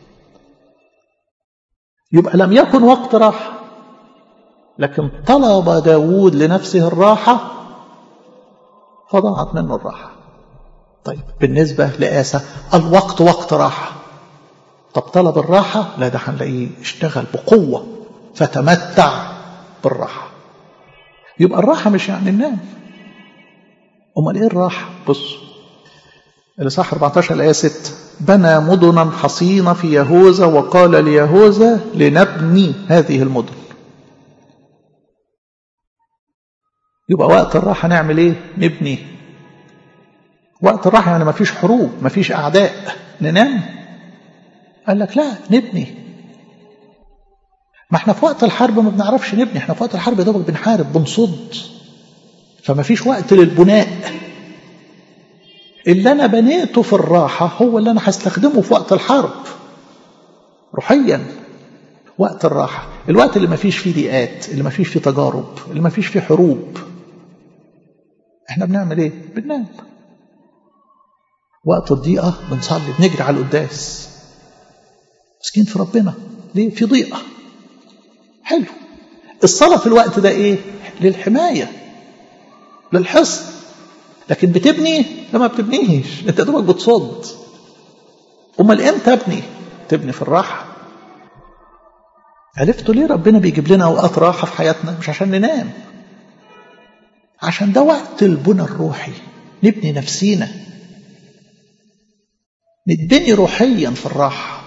يبقى لم يكن وقت راحة لكن طلب داود لنفسه الراحة فضاعت منه الراحة طيب بالنسبة لآسى الوقت وقت راحة طب طلب الراحة لا ده هنلاقيه اشتغل بقوة فتمتع بالراحة يبقى الراحة مش يعني ننام أمال إيه الراحة بص الإصحاح 14 الآية 6 بنى مدنا حصينة في يهوذا وقال ليهوذا لنبني هذه المدن يبقى وقت الراحة نعمل إيه نبني وقت الراحة يعني ما فيش حروب ما فيش أعداء ننام قال لك لا نبني ما احنا في وقت الحرب ما بنعرفش نبني احنا في وقت الحرب يا دوبك بنحارب بنصد فما فيش وقت للبناء اللي انا بنيته في الراحه هو اللي انا هستخدمه في وقت الحرب روحيا وقت الراحه الوقت اللي ما فيش فيه ضيقات اللي ما فيش فيه تجارب اللي ما فيش فيه حروب احنا بنعمل ايه بننام وقت الضيقه بنصلي بنجري على القداس مسكين في ربنا ليه في ضيقه حلو الصلاة في الوقت ده ايه للحماية للحصن لكن بتبني لما بتبنيش انت دوبك بتصد امال امتى ابني تبني في الراحة عرفتوا ليه ربنا بيجيب لنا اوقات راحه في حياتنا مش عشان ننام عشان ده وقت البنى الروحي نبني نفسينا نتبني روحيا في الراحه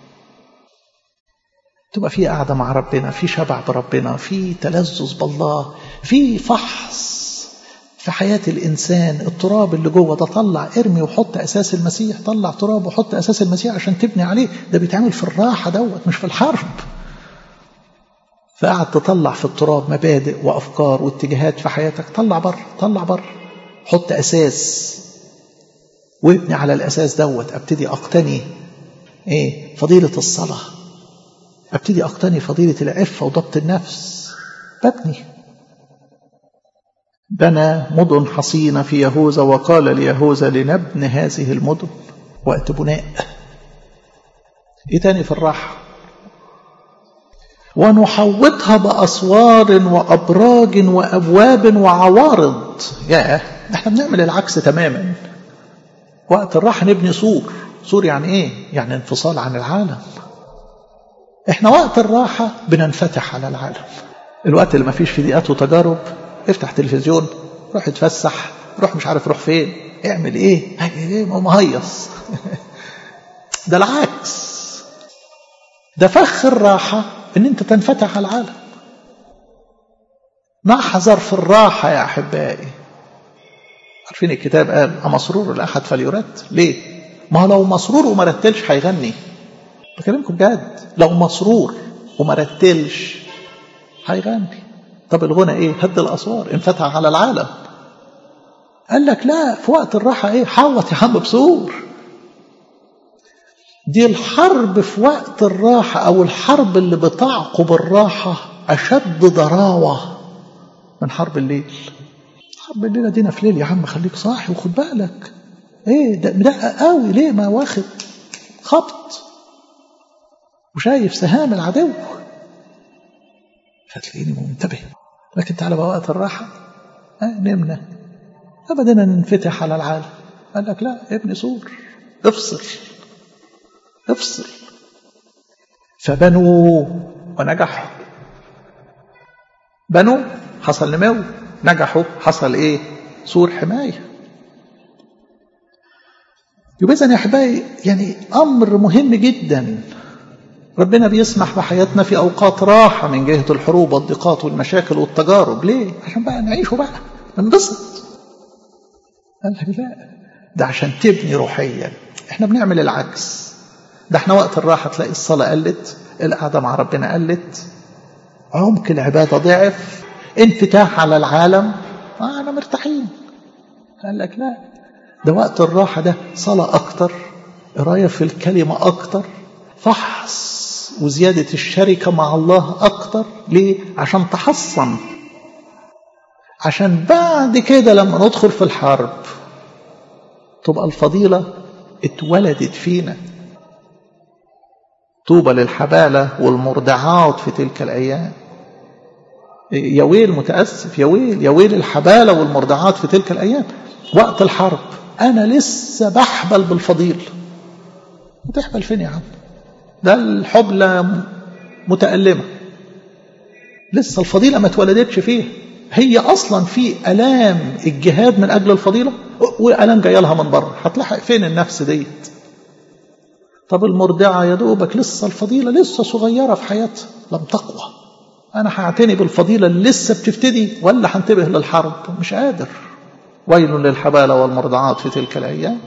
تبقى في قعده مع ربنا في شبع بربنا في تلذذ بالله في فحص في حياة الإنسان التراب اللي جوه ده طلع ارمي وحط أساس المسيح طلع تراب وحط أساس المسيح عشان تبني عليه ده بيتعمل في الراحة دوت مش في الحرب فقعد تطلع في التراب مبادئ وأفكار واتجاهات في حياتك طلع بره طلع بره حط أساس وابني على الأساس دوت أبتدي أقتني إيه فضيلة الصلاة أبتدي أقتني فضيلة العفة وضبط النفس ببني بنى مدن حصينة في يهوذا وقال ليهوذا لنبني هذه المدن وقت بناء ايه تاني في الراحة ونحوطها بأسوار وأبراج وأبواب وعوارض يا احنا بنعمل العكس تماما وقت الراحة نبني سور سور يعني ايه يعني انفصال عن العالم احنا وقت الراحة بننفتح على العالم الوقت اللي ما فيش فيه ضيقات وتجارب افتح تلفزيون روح اتفسح روح مش عارف روح فين اعمل ايه ايه مهيص ده العكس ده فخ الراحة ان انت تنفتح على العالم نحذر في الراحة يا أحبائي عارفين الكتاب قال أمسرور الأحد فليرد ليه ما هو لو مسرور وما رتلش هيغني بكلمكم بجد لو مسرور وما رتلش هيغني طب الغنى ايه هد الاسوار انفتح على العالم قال لك لا في وقت الراحة ايه حوط يا عم بسور دي الحرب في وقت الراحة او الحرب اللي بتعقب الراحة اشد ضراوة من حرب الليل حرب الليلة دينا في ليل يا عم خليك صاحي وخد بالك ايه ده مدقق قوي ليه ما واخد خبط وشايف سهام العدو فتلاقيني منتبه لكن تعالى بقى وقت الراحة آه نمنا فبدنا ننفتح على العالم قال لك لا ابني سور افصل افصل فبنوا ونجحوا بنوا حصل نمو نجحوا حصل ايه سور حماية يبقى إذن يا أحبائي يعني أمر مهم جدا ربنا بيسمح بحياتنا في أوقات راحة من جهة الحروب والضيقات والمشاكل والتجارب ليه؟ عشان بقى نعيشه بقى ننبسط قال لك لا ده عشان تبني روحيا احنا بنعمل العكس ده احنا وقت الراحة تلاقي الصلاة قلت القعدة مع ربنا قلت عمق العبادة ضعف انفتاح على العالم آه أنا مرتاحين قال لك لا ده وقت الراحة ده صلاة أكتر قراية في الكلمة أكتر فحص وزيادة الشركة مع الله أكتر ليه؟ عشان تحصن عشان بعد كده لما ندخل في الحرب تبقى الفضيلة اتولدت فينا طوبى للحبالة والمرضعات في تلك الأيام يا ويل متأسف يا ويل يا ويل الحبالة والمرضعات في تلك الأيام وقت الحرب أنا لسه بحبل بالفضيل بتحبل فين يا عم ده الحبلة متألمة لسه الفضيلة ما اتولدتش فيها هي أصلا في ألام الجهاد من أجل الفضيلة وألام جاية لها من بره هتلحق فين النفس ديت طب المرضعة يا دوبك لسه الفضيلة لسه صغيرة في حياتها لم تقوى أنا هعتني بالفضيلة اللي لسه بتبتدي ولا هنتبه للحرب مش قادر ويل للحبالة والمرضعات في تلك الأيام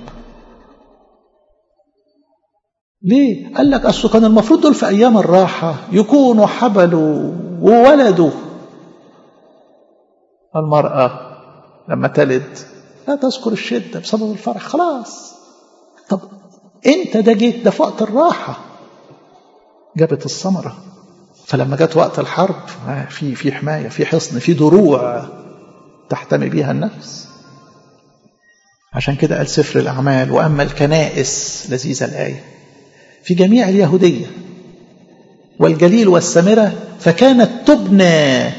ليه؟ قال لك أصل كان المفروض دول في أيام الراحة يكونوا حبلوا وولدوا المرأة لما تلد لا تذكر الشدة بسبب الفرح خلاص طب انت ده جيت ده في وقت الراحة جابت الثمرة فلما جت وقت الحرب في في حماية في حصن في دروع تحتمي بيها النفس عشان كده قال سفر الأعمال وأما الكنائس لذيذة الآية في جميع اليهودية والجليل والسامرة فكانت تبنى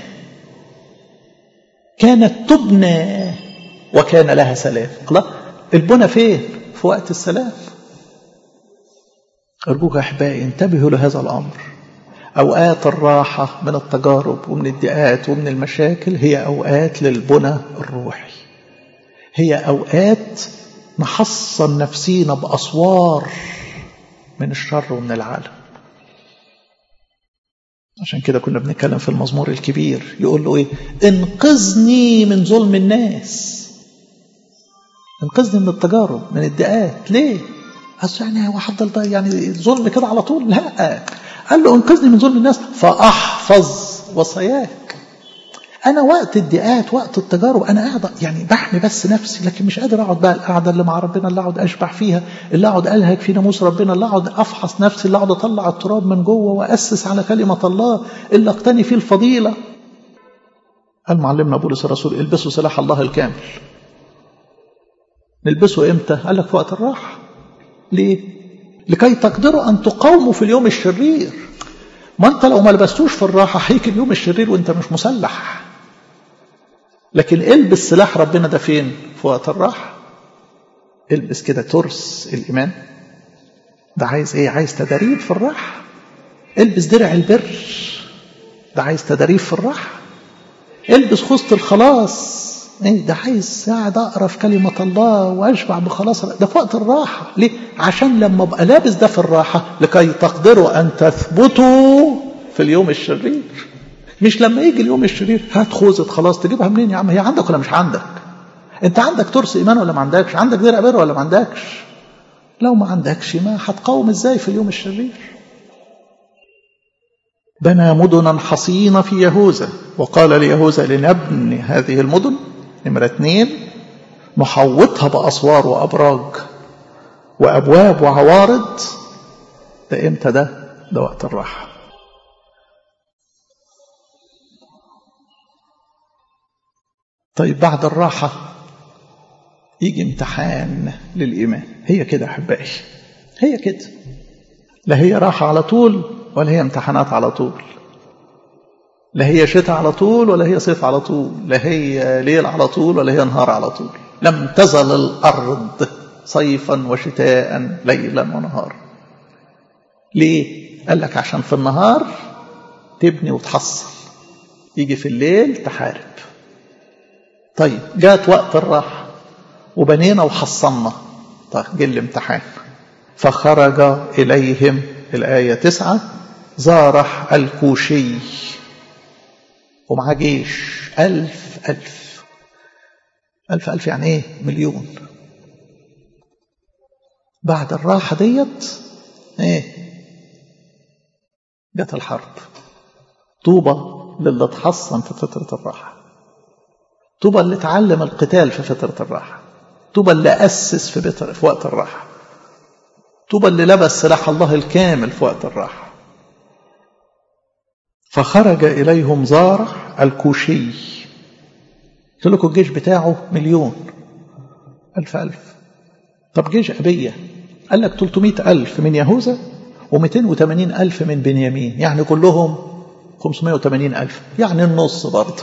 كانت تبنى وكان لها سلام الله البنى فين في وقت السلام أرجوك أحبائي انتبهوا لهذا الأمر أوقات الراحة من التجارب ومن الضيقات ومن المشاكل هي أوقات للبنى الروحي هي أوقات نحصن نفسينا بأسوار من الشر ومن العالم عشان كده كنا بنتكلم في المزمور الكبير يقول له ايه انقذني من ظلم الناس انقذني من التجارب من الدقات ليه اصل يعني هو هفضل يعني ظلم كده على طول لا قال له انقذني من ظلم الناس فاحفظ وصاياك انا وقت الدقات وقت التجارب انا قاعد يعني بحمي بس نفسي لكن مش قادر اقعد بقى القعده اللي مع ربنا اللي اقعد اشبع فيها اللي اقعد الهج في ناموس ربنا اللي اقعد افحص نفسي اللي اقعد اطلع التراب من جوه واسس على كلمه الله اللي اقتني فيه الفضيله قال معلمنا بولس الرسول البسوا سلاح الله الكامل نلبسه امتى قال لك في وقت الراحه ليه لكي تقدروا ان تقاوموا في اليوم الشرير ما انت لو ما لبستوش في الراحه هيجي اليوم الشرير وانت مش مسلح لكن البس سلاح ربنا ده فين في وقت الراحه البس كده ترس الايمان ده عايز ايه عايز تدريب في الراحه البس درع البر ده عايز تدريب في الراحه البس خصة الخلاص ايه ده عايز قاعد اقرا في كلمه الله واشبع بخلاص ده في وقت الراحه ليه عشان لما ابقى لابس ده في الراحه لكي تقدروا ان تثبتوا في اليوم الشرير مش لما يجي اليوم الشرير هات خوذه خلاص تجيبها منين يا عم هي عندك ولا مش عندك انت عندك ترس ايمان ولا ما عندكش عندك درع بر ولا ما عندكش لو ما عندكش ما هتقاوم ازاي في اليوم الشرير بنى مدنا حصينة في يهوذا وقال ليهوذا لنبني هذه المدن نمرة اثنين نحوطها بأسوار وأبراج وأبواب وعوارض ده إمتى ده؟ ده وقت الراحة طيب بعد الراحة يجي امتحان للإيمان هي كده أحبائي هي كده لا هي راحة على طول ولا هي امتحانات على طول لا هي شتاء على طول ولا هي صيف على طول لا هي ليل على طول ولا هي نهار على طول لم تزل الأرض صيفا وشتاء ليلا ونهارا ليه؟ قال لك عشان في النهار تبني وتحصل يجي في الليل تحارب طيب جات وقت الراحة وبنينا وحصلنا طيب جه الامتحان فخرج إليهم الآية تسعة زارح الكوشي ومعاه جيش ألف ألف ألف ألف يعني إيه مليون بعد الراحة ديت إيه جت الحرب طوبى للي اتحصن في فترة الراحة طوبى اللي اتعلم القتال في فترة الراحة طوبى اللي أسس في, بيت في وقت الراحة طوبى اللي لبس سلاح الله الكامل في وقت الراحة فخرج إليهم زارح الكوشي قلت لكم الجيش بتاعه مليون ألف ألف طب جيش أبية قال لك 300 ألف من يهوذا و280 ألف من بنيامين يعني كلهم 580 ألف يعني النص برضه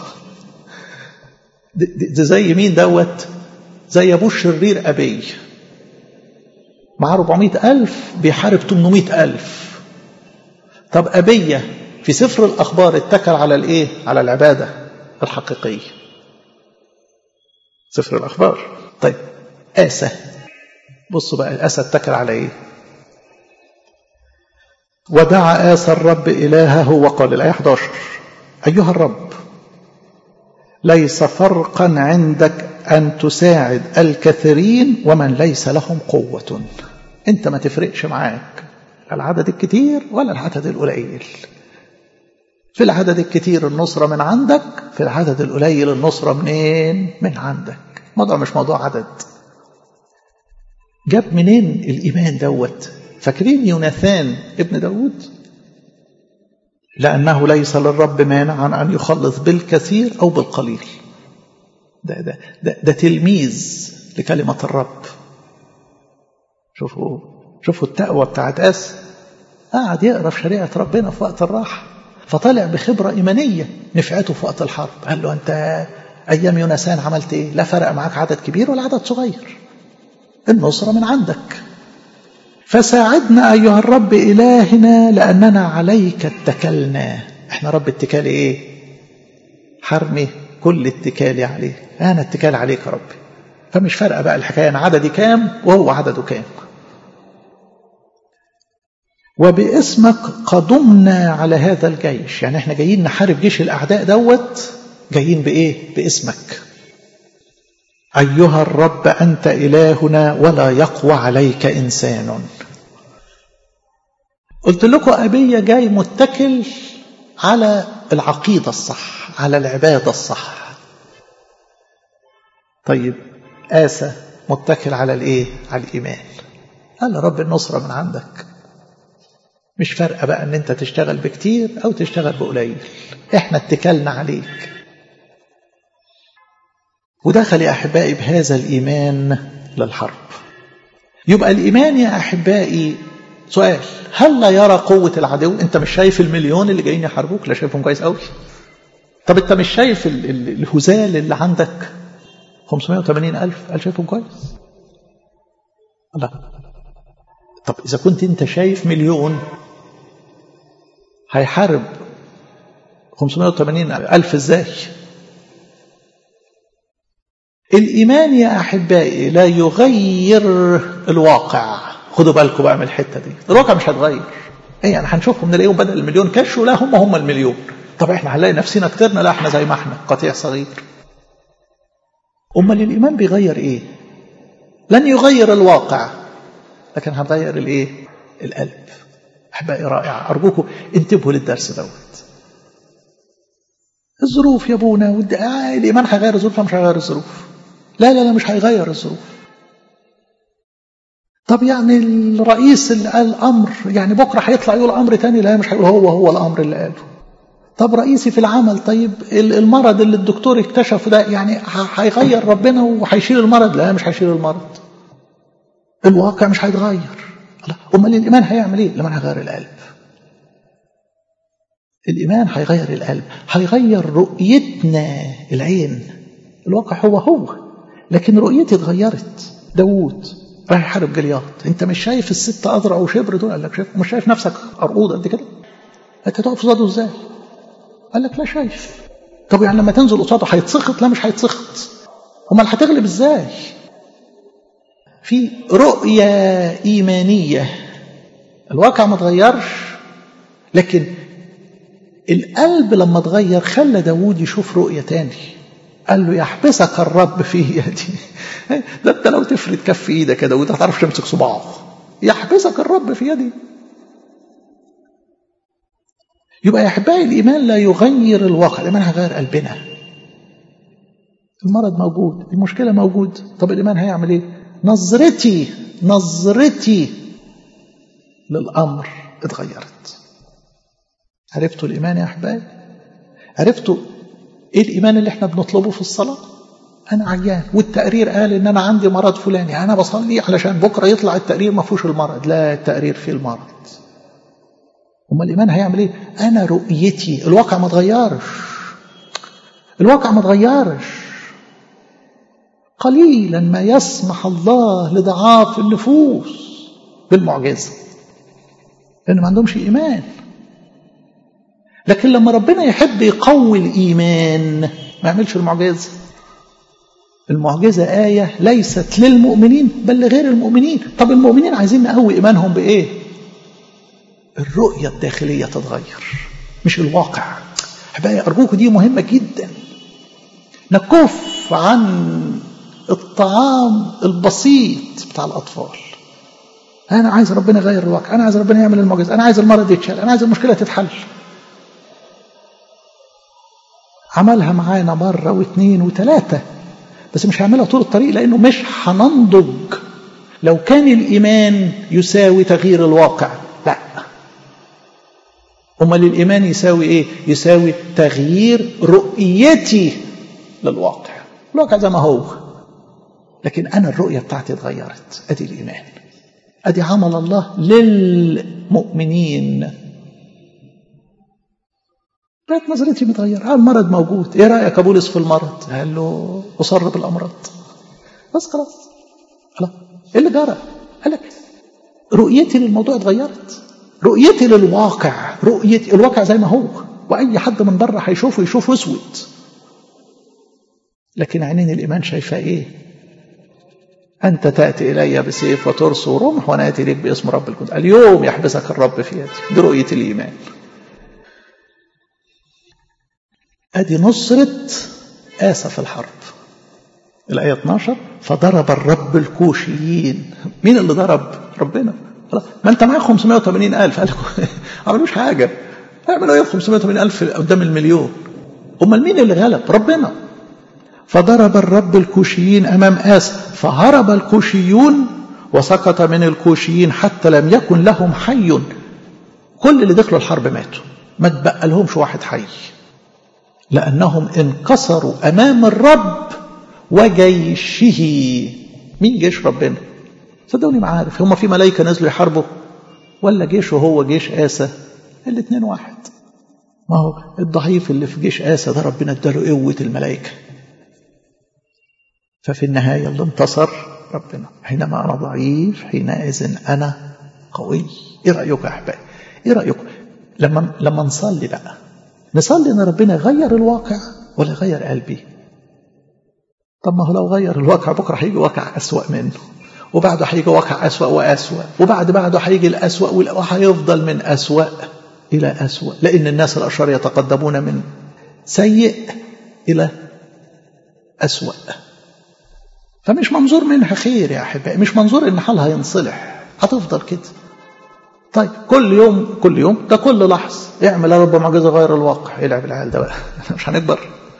ده زي مين دوت زي أبوه الشرير أبي معاه 400 ألف بيحارب 800 ألف طب أبية في سفر الأخبار اتكل على الإيه؟ على العبادة الحقيقية سفر الأخبار طيب آسى بصوا بقى آسى اتكل على إيه؟ ودعا آسى الرب إلهه وقال الآية 11 أيها الرب ليس فرقا عندك أن تساعد الكثيرين ومن ليس لهم قوة أنت ما تفرقش معاك العدد الكتير ولا العدد القليل في العدد الكتير النصرة من عندك في العدد القليل النصرة منين من عندك موضوع مش موضوع عدد جاب منين الإيمان دوت فاكرين يوناثان ابن داود لأنه ليس للرب مانع عن أن يخلص بالكثير أو بالقليل ده, ده, ده, ده تلميذ لكلمة الرب شوفوا شوفوا التقوى بتاعت آس قعد يقرا في شريعة ربنا في وقت الراحة فطلع بخبرة إيمانية نفعته في وقت الحرب قال له أنت أيام يونسان عملت إيه لا فرق معاك عدد كبير ولا عدد صغير النصرة من عندك فساعدنا أيها الرب إلهنا لأننا عليك اتكلنا احنا رب اتكال ايه حرمي كل اتكالي عليك أنا اتكال عليك يا ربي فمش فارقة بقى الحكاية أنا عددي كام وهو عدده كام وباسمك قدمنا على هذا الجيش يعني احنا جايين نحارب جيش الأعداء دوت جايين بإيه باسمك أيها الرب أنت إلهنا ولا يقوى عليك إنسان قلت لكم أبي جاي متكل على العقيدة الصح على العبادة الصح طيب آسى متكل على الإيه على الإيمان قال رب النصرة من عندك مش فارقة بقى ان انت تشتغل بكتير او تشتغل بقليل احنا اتكلنا عليك ودخل يا احبائي بهذا الايمان للحرب يبقى الايمان يا احبائي سؤال هل لا يرى قوة العدو انت مش شايف المليون اللي جايين يحاربوك لا شايفهم كويس قوي طب انت مش شايف الهزال اللي عندك 580 ألف قال شايفهم كويس لا طب إذا كنت أنت شايف مليون هيحارب 580 ألف إزاي الإيمان يا أحبائي لا يغير الواقع خدوا بالكم بقى من الحتة دي الواقع مش هيتغير ايه يعني هنشوفهم نلاقيهم بدل المليون كش لا هم هم المليون طب احنا هنلاقي نفسنا كترنا لا احنا زي ما احنا قطيع صغير امال الايمان بيغير ايه لن يغير الواقع لكن هتغير الايه القلب احبائي رائعه ارجوكم انتبهوا للدرس دوت الظروف يا ابونا ود... آه الايمان هيغير الظروف مش هيغير الظروف لا لا لا مش هيغير الظروف طب يعني الرئيس اللي قال امر يعني بكره هيطلع يقول امر تاني لا مش هيقول هو هو الامر اللي قاله طب رئيسي في العمل طيب المرض اللي الدكتور اكتشفه ده يعني هيغير ربنا وهيشيل المرض لا مش هيشيل المرض الواقع مش هيتغير لا امال الايمان هيعمل ايه الايمان هيغير القلب الايمان هيغير القلب هيغير رؤيتنا العين الواقع هو هو لكن رؤيتي اتغيرت داوود رايح يحارب جلياط انت مش شايف الست اذرع وشبر دول قال لك شايف مش شايف نفسك ارقود قد كده انت تقف قصاده ازاي قال لك لا شايف طب يعني لما تنزل قصاده هيتسخط لا مش هيتسخط امال هتغلب ازاي في رؤية إيمانية الواقع ما اتغيرش لكن القلب لما اتغير خلى داوود يشوف رؤية تاني قال له يحبسك الرب في يدي ده انت لو تفرد كف ايدك يا داوود هتعرفش تمسك صباعه يحبسك الرب في يدي يبقى يا احبائي الايمان لا يغير الواقع الايمان هيغير قلبنا المرض موجود المشكله موجود طب الايمان هيعمل ايه نظرتي نظرتي للامر اتغيرت عرفتوا الايمان يا احبائي عرفتوا ايه الايمان اللي احنا بنطلبه في الصلاه انا عيان والتقرير قال ان انا عندي مرض فلاني انا بصلي علشان بكره يطلع التقرير ما فيهوش المرض لا التقرير فيه المرض امال الايمان هيعمل ايه انا رؤيتي الواقع ما اتغيرش الواقع ما اتغيرش قليلا ما يسمح الله لضعاف النفوس بالمعجزه لان ما عندهمش ايمان لكن لما ربنا يحب يقوي الايمان ما يعملش المعجزه المعجزه ايه ليست للمؤمنين بل لغير المؤمنين طب المؤمنين عايزين نقوي ايمانهم بايه الرؤيه الداخليه تتغير مش الواقع احبائي ارجوكم دي مهمه جدا نكف عن الطعام البسيط بتاع الاطفال انا عايز ربنا يغير الواقع انا عايز ربنا يعمل المعجزه انا عايز المرض يتشال انا عايز المشكله تتحل عملها معانا مرة واثنين وثلاثة بس مش هعملها طول الطريق لأنه مش هننضج لو كان الإيمان يساوي تغيير الواقع لا أمال الإيمان يساوي إيه؟ يساوي تغيير رؤيتي للواقع الواقع زي ما هو لكن أنا الرؤية بتاعتي اتغيرت أدي الإيمان أدي عمل الله للمؤمنين بقت نظرتي متغيرة المرض موجود ايه رأيك ابو بولس في المرض قال له اصر بالامراض بس خلاص خلاص ايه اللي جرى قال لك رؤيتي للموضوع اتغيرت رؤيتي للواقع رؤيتي الواقع زي ما هو واي حد من بره هيشوفه يشوفه اسود لكن عينين الايمان شايفه ايه انت تاتي الي بسيف وترس ورمح وانا اتي اليك باسم رب الجند اليوم يحبسك الرب في يدي دي رؤيه الايمان ادي نصره اسى في الحرب الآية 12 فضرب الرب الكوشيين مين اللي ضرب ربنا خلاص ما انت معاك 580 ألف قال ما عملوش حاجة اعملوا ايه 580 ألف قدام المليون امال مين اللي غلب ربنا فضرب الرب الكوشيين أمام آسى فهرب الكوشيون وسقط من الكوشيين حتى لم يكن لهم حي كل اللي دخلوا الحرب ماتوا ما تبقى لهمش واحد حي لأنهم انكسروا أمام الرب وجيشه مين جيش ربنا صدقوني ما عارف هم في ملائكة نزلوا يحاربوا ولا جيشه هو جيش آسى الاثنين واحد ما هو الضعيف اللي في جيش آسى ده ربنا اداله قوة الملائكة ففي النهاية اللي انتصر ربنا حينما أنا ضعيف حينئذ أنا قوي إيه رأيك يا أحبائي إيه رأيكم لما لما نصلي بقى نصلي إن ربنا يغير الواقع ولا يغير قلبي طب ما هو لو غير الواقع بكرة هيجي واقع أسوأ منه وبعده هيجي واقع أسوأ وأسوأ وبعد بعده هيجي الأسوأ وهيفضل من أسوأ إلى أسوأ لأن الناس الأشرار يتقدمون من سيء إلى أسوأ فمش منظور منها خير يا أحبائي مش منظور إن حالها ينصلح هتفضل كده طيب كل يوم كل يوم ده كل لحظة اعمل يا رب معجزة غير الواقع يلعب العيال ده بقى مش هنكبر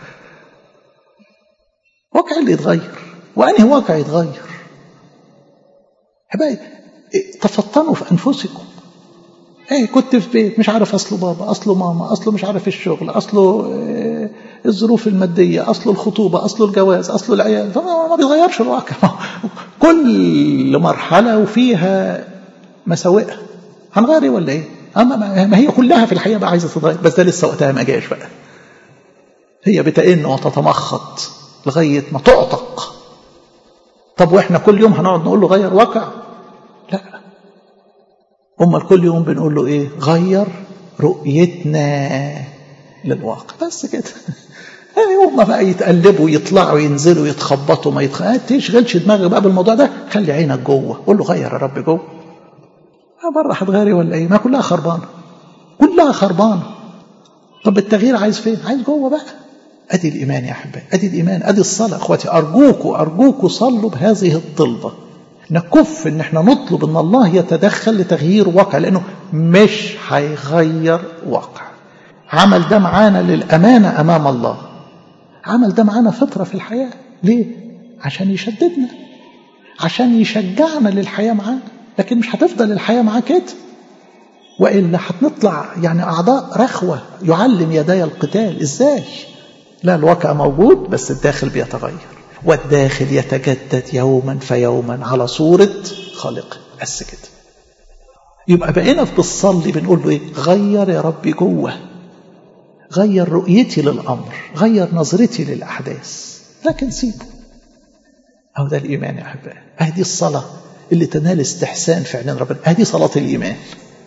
واقع اللي يتغير وأنهي واقع يتغير حبايبي تفطنوا في أنفسكم ايه كنت في بيت مش عارف اصله بابا اصله ماما اصله مش عارف الشغل اصله إيه الظروف الماديه اصله الخطوبه اصله الجواز اصله العيال ما بيتغيرش الواقع كل مرحله وفيها مساوئها هنغير ايه ولا ايه؟ اما ما هي كلها في الحقيقه بقى عايزه تتغير بس ده لسه وقتها ما جاش بقى هي بتئن وتتمخط لغايه ما تعتق طب واحنا كل يوم هنقعد نقول له غير واقع لا امال كل يوم بنقول له ايه غير رؤيتنا للواقع بس كده هم بقى يتقلبوا يطلعوا ينزلوا يتخبطوا ما يتخ... ما تشغلش دماغك بقى بالموضوع ده خلي عينك جوه قول له غير يا رب جوه بره هتغيري ولا ايه ما كلها خربانه كلها خربانه طب التغيير عايز فين عايز جوه بقى ادي الايمان يا احبائي ادي الايمان ادي الصلاه اخواتي ارجوكوا ارجوكوا صلوا بهذه الطلبه نكف ان احنا نطلب ان الله يتدخل لتغيير واقع لانه مش هيغير واقع عمل ده معانا للامانه امام الله عمل ده معانا فطره في الحياه ليه عشان يشددنا عشان يشجعنا للحياه معاه لكن مش هتفضل الحياه معاه كده والا هنطلع يعني اعضاء رخوه يعلم يدي القتال ازاي لا الواقع موجود بس الداخل بيتغير والداخل يتجدد يوما فيوما على صورة خالقه بس كده يبقى بقينا بنصلي بنقول له ايه غير يا ربي جوه غير رؤيتي للأمر غير نظرتي للأحداث لكن سيبه أو ده الإيمان يا أحبائي أهدي الصلاة اللي تنال استحسان في عينين ربنا أهدي صلاة الإيمان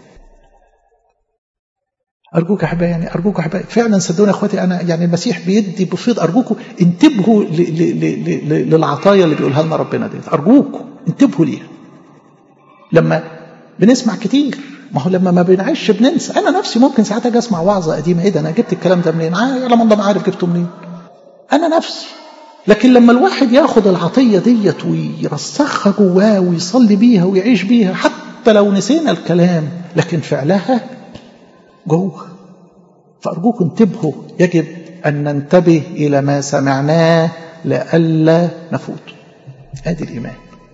أرجوك أحبائي يعني أرجوك أحبائي فعلا صدقوني أخواتي أنا يعني المسيح بيدي بفيض أرجوكم انتبهوا للعطايا اللي بيقولها لنا ربنا دي أرجوكم انتبهوا ليها لما بنسمع كتير ما هو لما ما بنعيش بننسى أنا نفسي ممكن ساعات أجي أسمع وعظة قديمة إيه ده أنا جبت الكلام ده منين؟ يعلم الله ما عارف جبته منين أنا نفسي لكن لما الواحد ياخد العطية ديت ويرسخها جواه ويصلي بيها ويعيش بيها حتى لو نسينا الكلام لكن فعلها جوه فأرجوكم انتبهوا يجب أن ننتبه إلى ما سمعناه لئلا نفوت ادي الإيمان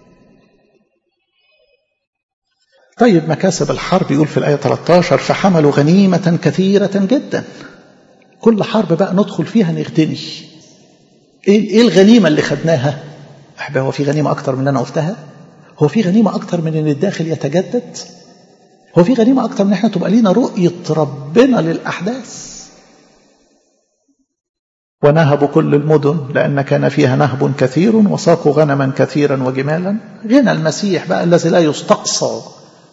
طيب مكاسب الحرب يقول في الآية 13 فحملوا غنيمة كثيرة جدا كل حرب بقى ندخل فيها نغتني ايه الغنيمة اللي خدناها أحبا هو في غنيمة أكتر من اللي أنا قلتها هو في غنيمة أكتر من أن الداخل يتجدد هو في غنيمة أكتر من إحنا تبقى لينا رؤية ربنا للأحداث ونهبوا كل المدن لأن كان فيها نهب كثير وساقوا غنما كثيرا وجمالا غنى المسيح بقى الذي لا يستقصى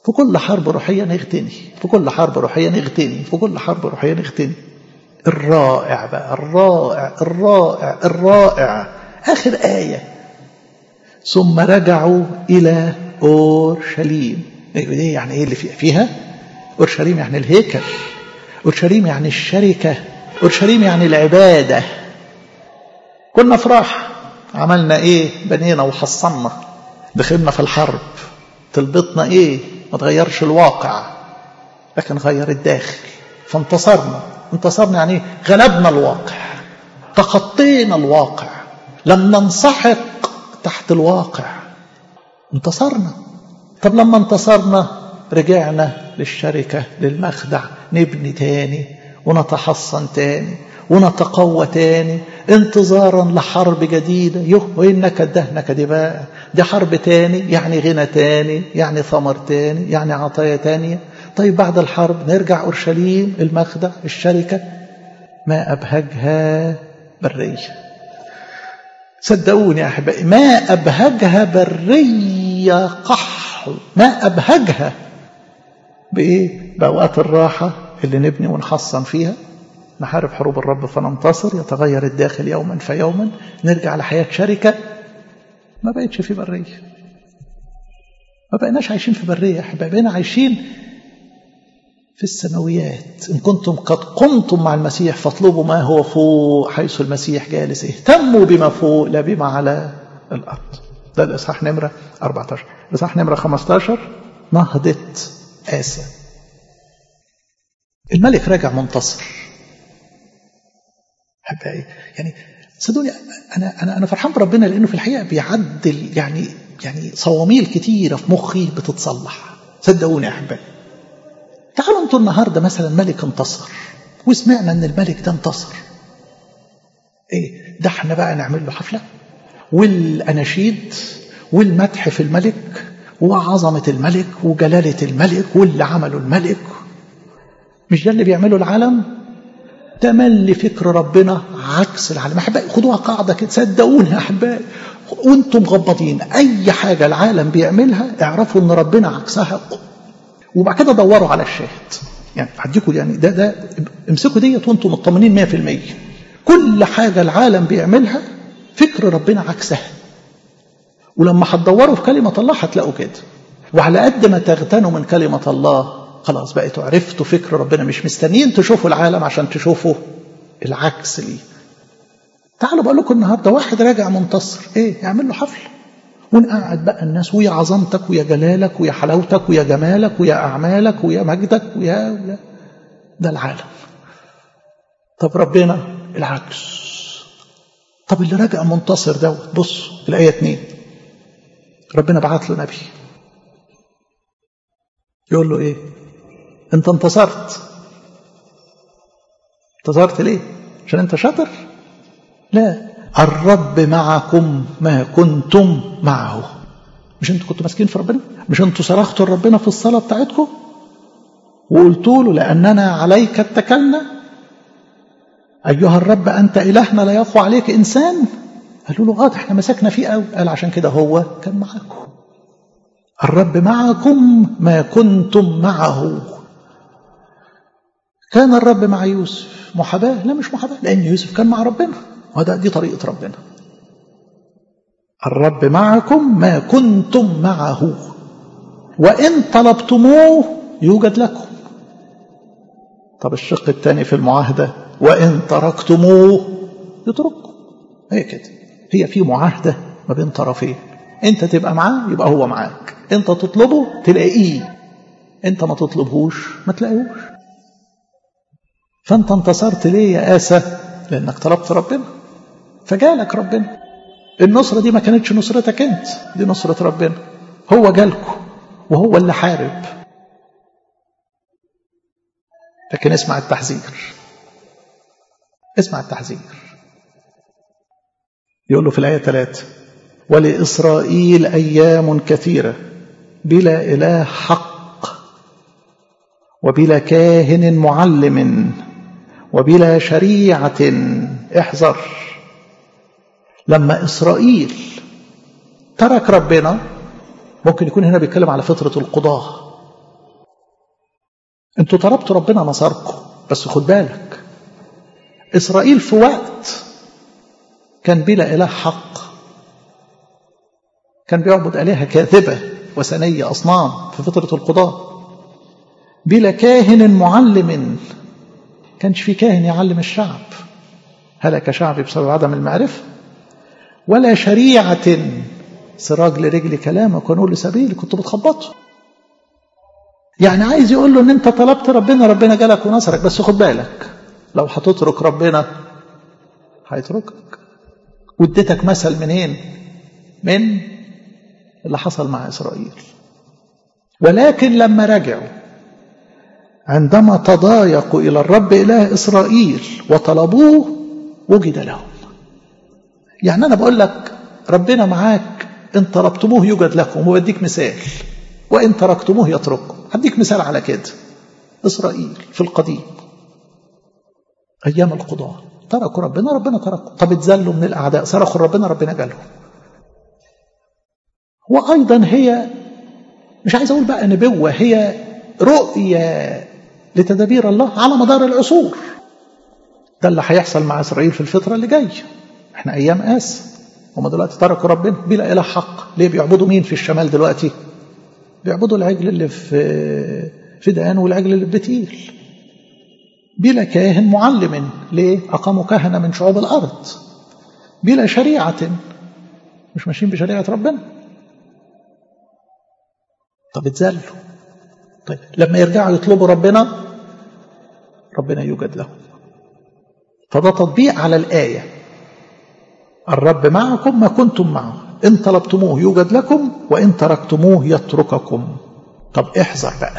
في كل حرب روحية نغتني في كل حرب روحية نغتني في كل حرب روحية نغتني الرائع بقى الرائع الرائع الرائع آخر آية ثم رجعوا إلى أورشليم إيه يعني إيه اللي فيها أورشليم يعني الهيكل أورشليم يعني الشركة أورشليم يعني العبادة كنا فرح عملنا إيه بنينا وحصلنا دخلنا في الحرب طلبتنا إيه ما تغيرش الواقع لكن غير الداخل فانتصرنا انتصرنا يعني غلبنا الواقع تخطينا الواقع لم ننسحق تحت الواقع انتصرنا طب لما انتصرنا رجعنا للشركة للمخدع نبني تاني ونتحصن تاني ونتقوى تاني انتظارا لحرب جديدة يوه وإنك الدهنك دي بقى دي حرب تاني يعني غنى تاني يعني ثمر تاني يعني عطايا تانية طيب بعد الحرب نرجع أورشليم المخدع الشركة ما أبهجها برية صدقوني يا أحبائي ما أبهجها برية قحل ما أبهجها بإيه؟ بأوقات الراحة اللي نبني ونحصن فيها نحارب حروب الرب فننتصر يتغير الداخل يوما فيوما نرجع لحياة شركة ما بقتش في برية ما بقيناش عايشين في برية احنا بقينا عايشين في السماويات إن كنتم قد قمتم مع المسيح فاطلبوا ما هو فوق حيث المسيح جالس اهتموا بما فوق لا بما على الأرض ده الإصحاح نمرة 14 الإصحاح نمرة 15 نهضة آسى الملك راجع منتصر حبايبي يعني صدقوني انا انا انا فرحان بربنا لانه في الحقيقه بيعدل يعني يعني صواميل كتيره في مخي بتتصلح صدقوني يا احبائي تعالوا انتوا النهارده مثلا ملك انتصر وسمعنا ان الملك ده انتصر ايه ده احنا بقى نعمل له حفله والاناشيد والمدح في الملك وعظمه الملك وجلاله الملك واللي عمله الملك مش ده اللي بيعمله العالم تملي فكر ربنا عكس العالم احبائي خدوها قاعده كده صدقوني يا احبائي وانتم مغمضين اي حاجه العالم بيعملها اعرفوا ان ربنا عكسها وبعد كده دوروا على الشاهد يعني هديكوا يعني ده ده امسكوا ديت وانتم مطمنين 100% كل حاجه العالم بيعملها فكر ربنا عكسها ولما هتدوروا في كلمه الله هتلاقوا كده وعلى قد ما تغتنوا من كلمه الله خلاص بقيتوا عرفتوا فكر ربنا مش مستنيين تشوفوا العالم عشان تشوفوا العكس ليه تعالوا بقول لكم النهارده واحد راجع منتصر ايه يعمل له حفله ونقعد بقى الناس ويا عظمتك ويا جلالك ويا حلاوتك ويا جمالك ويا اعمالك ويا مجدك ويا, ويا ده العالم طب ربنا العكس طب اللي راجع منتصر دوت بص الايه 2 ربنا بعت له نبي يقول له ايه انت انتصرت انتصرت ليه عشان انت شاطر لا الرب معكم ما كنتم معه مش انتوا كنتوا ماسكين في ربنا مش انتوا صرختوا لربنا في الصلاه بتاعتكم وقلتوا له لاننا عليك اتكلنا ايها الرب انت الهنا لا يقوى عليك انسان قالوا له اه احنا مسكنا فيه قوي قال عشان كده هو كان معاكم الرب معكم ما كنتم معه كان الرب مع يوسف محاباة لا مش محاباة لأن يوسف كان مع ربنا وده دي طريقة ربنا الرب معكم ما كنتم معه وإن طلبتموه يوجد لكم طب الشق الثاني في المعاهدة وإن تركتموه يترككم هي كده هي في معاهدة ما بين طرفين انت تبقى معاه يبقى هو معاك انت تطلبه تلاقيه انت ما تطلبهوش ما تلاقيهوش فانت انتصرت ليه يا آسى لانك طلبت ربنا فجالك ربنا النصرة دي ما كانتش نصرتك انت دي نصرة ربنا هو جالكم وهو اللي حارب لكن اسمع التحذير اسمع التحذير يقول له في الآية ثلاثة ولإسرائيل أيام كثيرة بلا إله حق وبلا كاهن معلم وبلا شريعة احذر لما إسرائيل ترك ربنا ممكن يكون هنا بيتكلم على فترة القضاة انتوا طلبتوا ربنا نصركم بس خد بالك إسرائيل في وقت كان بلا إله حق كان بيعبد آلهة كاذبة وثنية أصنام في فترة القضاء بلا كاهن معلم كانش في كاهن يعلم الشعب هلك شعبي بسبب عدم المعرفة ولا شريعة سراج لرجل كلامك ونور لسبيل كنت بتخبطه يعني عايز يقول له ان انت طلبت ربنا ربنا جالك ونصرك بس خد بالك لو هتترك ربنا هيتركك واديتك مثل منين من اللي حصل مع اسرائيل ولكن لما رجعوا عندما تضايقوا الى الرب اله اسرائيل وطلبوه وجد لهم يعني انا بقول لك ربنا معاك ان طلبتموه يوجد لكم وبديك مثال وان تركتموه يترككم هديك مثال على كده اسرائيل في القديم ايام القضاه تركوا ربنا ربنا تركوا طب اتذلوا من الاعداء صرخوا ربنا ربنا جالهم وايضا هي مش عايز اقول بقى نبوه هي رؤيه لتدابير الله على مدار العصور ده اللي هيحصل مع اسرائيل في الفتره اللي جايه احنا ايام قاس هم دلوقتي تركوا ربنا بلا اله حق ليه بيعبدوا مين في الشمال دلوقتي بيعبدوا العجل اللي في في دان والعجل اللي في بتيل بلا كاهن معلم ليه اقاموا كهنه من شعوب الارض بلا شريعه مش ماشيين بشريعه ربنا طب اتذلوا طيب لما يرجعوا يطلبوا ربنا ربنا يوجد لهم فده تطبيق على الآية الرب معكم ما كنتم معه إن طلبتموه يوجد لكم وإن تركتموه يترككم طب احذر بقى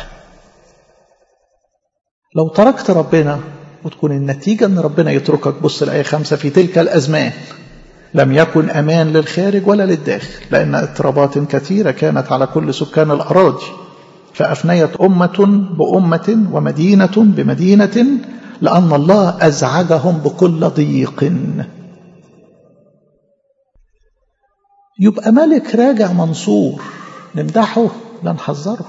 لو تركت ربنا وتكون النتيجة أن ربنا يتركك بص الآية خمسة في تلك الأزمان لم يكن أمان للخارج ولا للداخل لأن اضطرابات كثيرة كانت على كل سكان الأراضي فأفنيت أمة بأمة ومدينة بمدينة لأن الله أزعجهم بكل ضيق يبقى ملك راجع منصور نمدحه لا نحذره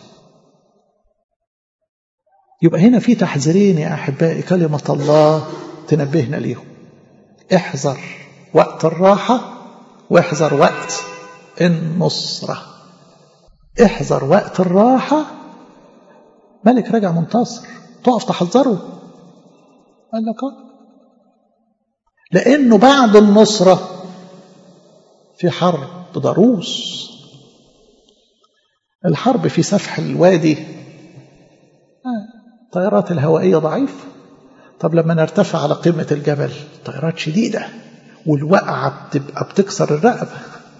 يبقى هنا في تحذيرين يا أحبائي كلمة الله تنبهنا ليهم احذر وقت الراحة واحذر وقت النصرة احذر وقت الراحة ملك راجع منتصر تقف تحذره قال لك لأنه بعد النصرة في حرب ضروس الحرب في سفح الوادي الطيارات الهوائية ضعيفة طب لما نرتفع على قمة الجبل طيارات شديدة والوقعة بتبقى بتكسر الرقبة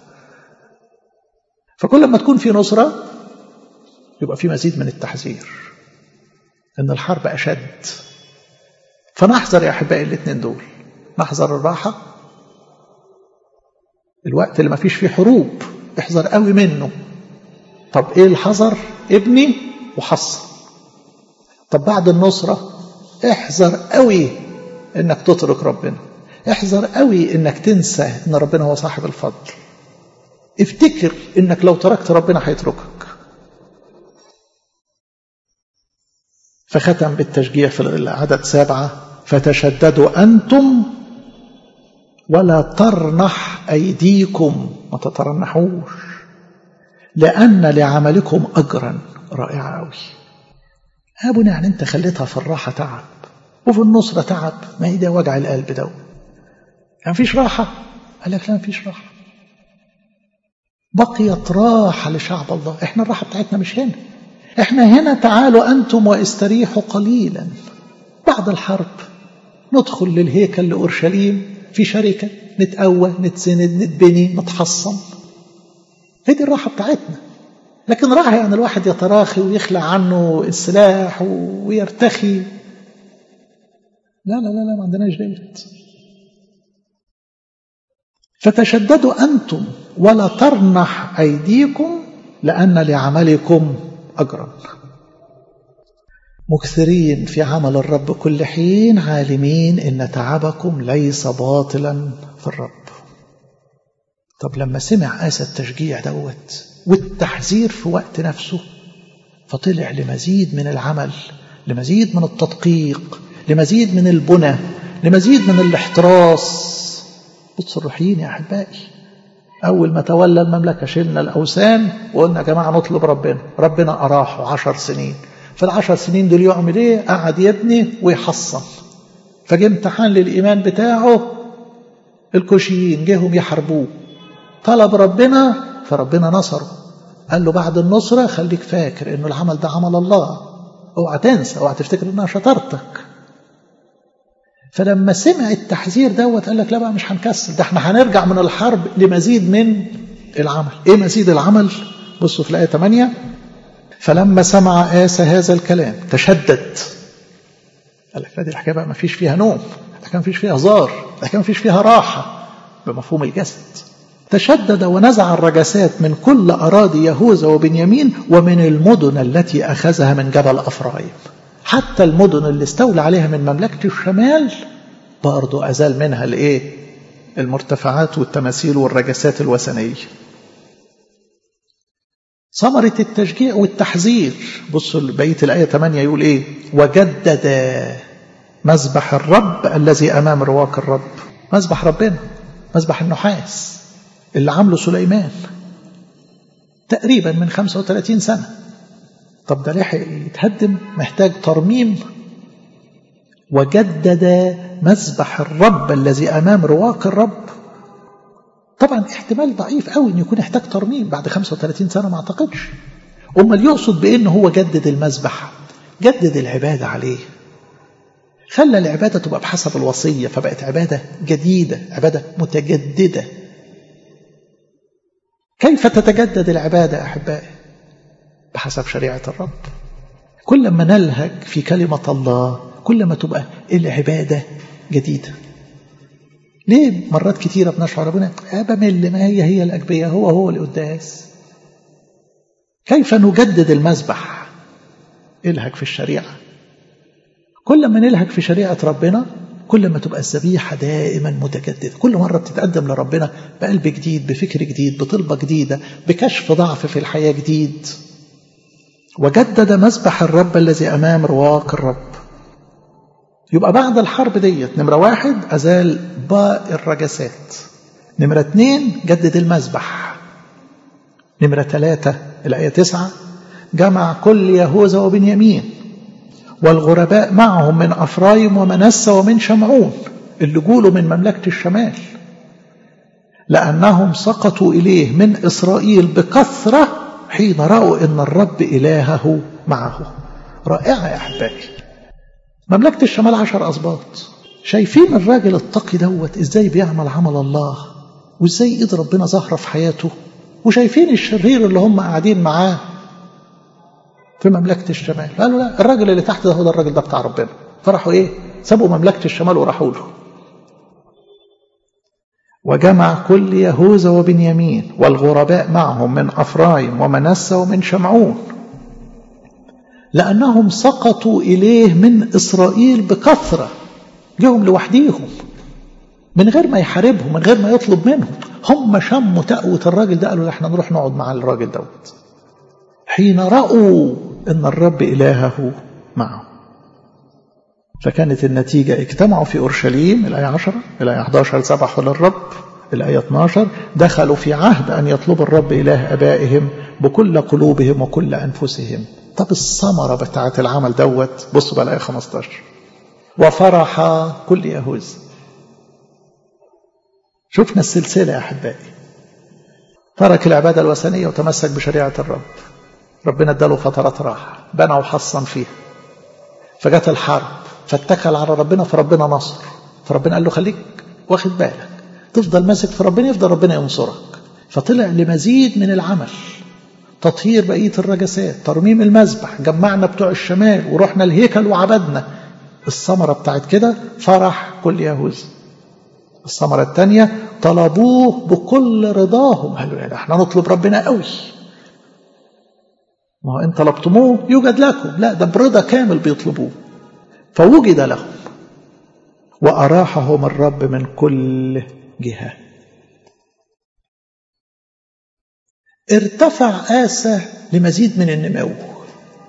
فكل ما تكون في نصرة يبقى في مزيد من التحذير ان الحرب اشد فنحذر يا احبائي الاثنين دول نحذر الراحه الوقت اللي ما فيش فيه حروب احذر قوي منه طب ايه الحذر ابني وحصن طب بعد النصره احذر قوي انك تترك ربنا احذر قوي انك تنسى ان ربنا هو صاحب الفضل افتكر انك لو تركت ربنا هيتركك فختم بالتشجيع في العدد سبعة فتشددوا أنتم ولا ترنح أيديكم ما تترنحوش لأن لعملكم أجرا رائع أوي أبونا يعني أنت خليتها في الراحة تعب وفي النصرة تعب ما هي ده وجع القلب ده يعني فيش راحة قال لك لا مفيش راحة بقيت راحة لشعب الله احنا الراحة بتاعتنا مش هنا احنا هنا تعالوا أنتم واستريحوا قليلا بعد الحرب ندخل للهيكل لأورشليم في شركة نتقوى نتسند نتبني نتحصن هي دي الراحة بتاعتنا لكن راحة يعني الواحد يتراخي ويخلع عنه السلاح ويرتخي لا لا لا لا ما عندناش ديت فتشددوا أنتم ولا ترنح أيديكم لأن لعملكم أجرا مكثرين في عمل الرب كل حين عالمين إن تعبكم ليس باطلا في الرب طب لما سمع آسى التشجيع دوت والتحذير في وقت نفسه فطلع لمزيد من العمل لمزيد من التدقيق لمزيد من البنى لمزيد من الاحتراس بص الروحيين يا أحبائي أول ما تولى المملكة شلنا الأوثان وقلنا يا جماعة نطلب ربنا ربنا أراحه عشر سنين في العشر سنين دول يعمل إيه قعد يبني ويحصن فجه امتحان للإيمان بتاعه الكوشيين جيهم يحاربوه طلب ربنا فربنا نصره قال له بعد النصرة خليك فاكر انه العمل ده عمل الله اوعى تنسى اوعى تفتكر انها شطارتك فلما سمع التحذير دوت قال لك لا بقى مش هنكسل ده احنا هنرجع من الحرب لمزيد من العمل ايه مزيد العمل بصوا في الايه 8 فلما سمع آسى هذا الكلام تشدد قال لك لا دي الحكايه بقى ما فيش فيها نوم ده كان فيش فيها هزار ده كان فيش فيها راحه بمفهوم الجسد تشدد ونزع الرجسات من كل أراضي يهوذا وبنيامين ومن المدن التي أخذها من جبل أفرايم حتى المدن اللي استولى عليها من مملكة الشمال برضه أزال منها الإيه؟ المرتفعات والتماثيل والرجسات الوثنية ثمرة التشجيع والتحذير بصوا بقية الآية 8 يقول إيه وجدد مذبح الرب الذي أمام رواق الرب مذبح ربنا مذبح النحاس اللي عامله سليمان تقريبا من 35 سنة طب ده لحق يتهدم محتاج ترميم وجدد مذبح الرب الذي أمام رواق الرب طبعا احتمال ضعيف قوي ان يكون يحتاج ترميم بعد 35 سنة ما اعتقدش امال يقصد بان هو جدد المذبح جدد العبادة عليه خلى العبادة تبقى بحسب الوصية فبقت عبادة جديدة عبادة متجددة كيف تتجدد العبادة أحبائي بحسب شريعة الرب كل ما نلهج في كلمة الله كل ما تبقى العبادة جديدة ليه مرات كتيرة بنشعر ربنا بمل ما هي هي الأجبية هو هو القداس كيف نجدد المذبح الهج في الشريعة كل ما نلهج في شريعة ربنا كل ما تبقى الذبيحة دائما متجددة كل مرة بتتقدم لربنا بقلب جديد بفكر جديد بطلبة جديدة بكشف ضعف في الحياة جديد وجدد مذبح الرب الذي أمام رواق الرب يبقى بعد الحرب ديت نمرة واحد أزال باء الرجسات نمرة اتنين جدد المذبح نمرة ثلاثة الآية تسعة جمع كل يهوذا وبنيامين والغرباء معهم من أفرايم ومنسى ومن شمعون اللي جولوا من مملكة الشمال لأنهم سقطوا إليه من إسرائيل بكثرة حين رأوا إن الرب إلهه معه رائعة يا أحبائي مملكة الشمال عشر أسباط شايفين الراجل التقي دوت إزاي بيعمل عمل الله وإزاي إيد ربنا ظاهرة في حياته وشايفين الشرير اللي هم قاعدين معاه في مملكة الشمال قالوا لا الراجل اللي تحت ده هو ده الراجل ده بتاع ربنا فراحوا ايه سابوا مملكة الشمال وراحوا له وجمع كل يهوذا وبنيامين والغرباء معهم من أفرايم ومنسى ومن شمعون لأنهم سقطوا إليه من إسرائيل بكثرة جاهم لوحديهم من غير ما يحاربهم من غير ما يطلب منهم هم شموا تقوة الراجل ده قالوا احنا نروح نقعد مع الراجل دوت حين رأوا أن الرب إلهه معه فكانت النتيجة اجتمعوا في أورشليم الآية 10 الآية 11 سبحوا للرب الآية 12 دخلوا في عهد أن يطلبوا الرب إله أبائهم بكل قلوبهم وكل أنفسهم طب الثمرة بتاعة العمل دوت بصوا بقى الآية 15 وفرح كل يهوذا شفنا السلسلة يا أحبائي ترك العبادة الوثنية وتمسك بشريعة الرب ربنا اداله فترات راحة بنى وحصن فيها فجت الحرب فاتكل على ربنا فربنا نصر فربنا قال له خليك واخد بالك تفضل ماسك في ربنا يفضل ربنا ينصرك فطلع لمزيد من العمل تطهير بقية الرجسات ترميم المذبح جمعنا بتوع الشمال ورحنا الهيكل وعبدنا الثمرة بتاعت كده فرح كل يهوذا الثمرة الثانية طلبوه بكل رضاهم قالوا لا احنا نطلب ربنا قوي ما هو ان طلبتموه يوجد لكم لا ده برضا كامل بيطلبوه فوجد لهم وأراحهم الرب من كل جهة ارتفع آسى لمزيد من النمو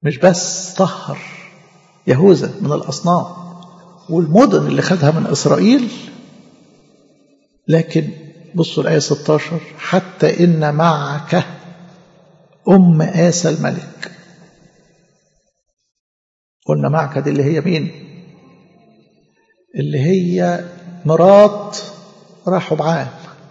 مش بس طهر يهوذا من الأصنام والمدن اللي خدها من إسرائيل لكن بصوا الآية 16 حتى إن معك أم آسى الملك قلنا معك دي اللي هي مين اللي هي مرات راحوا بعام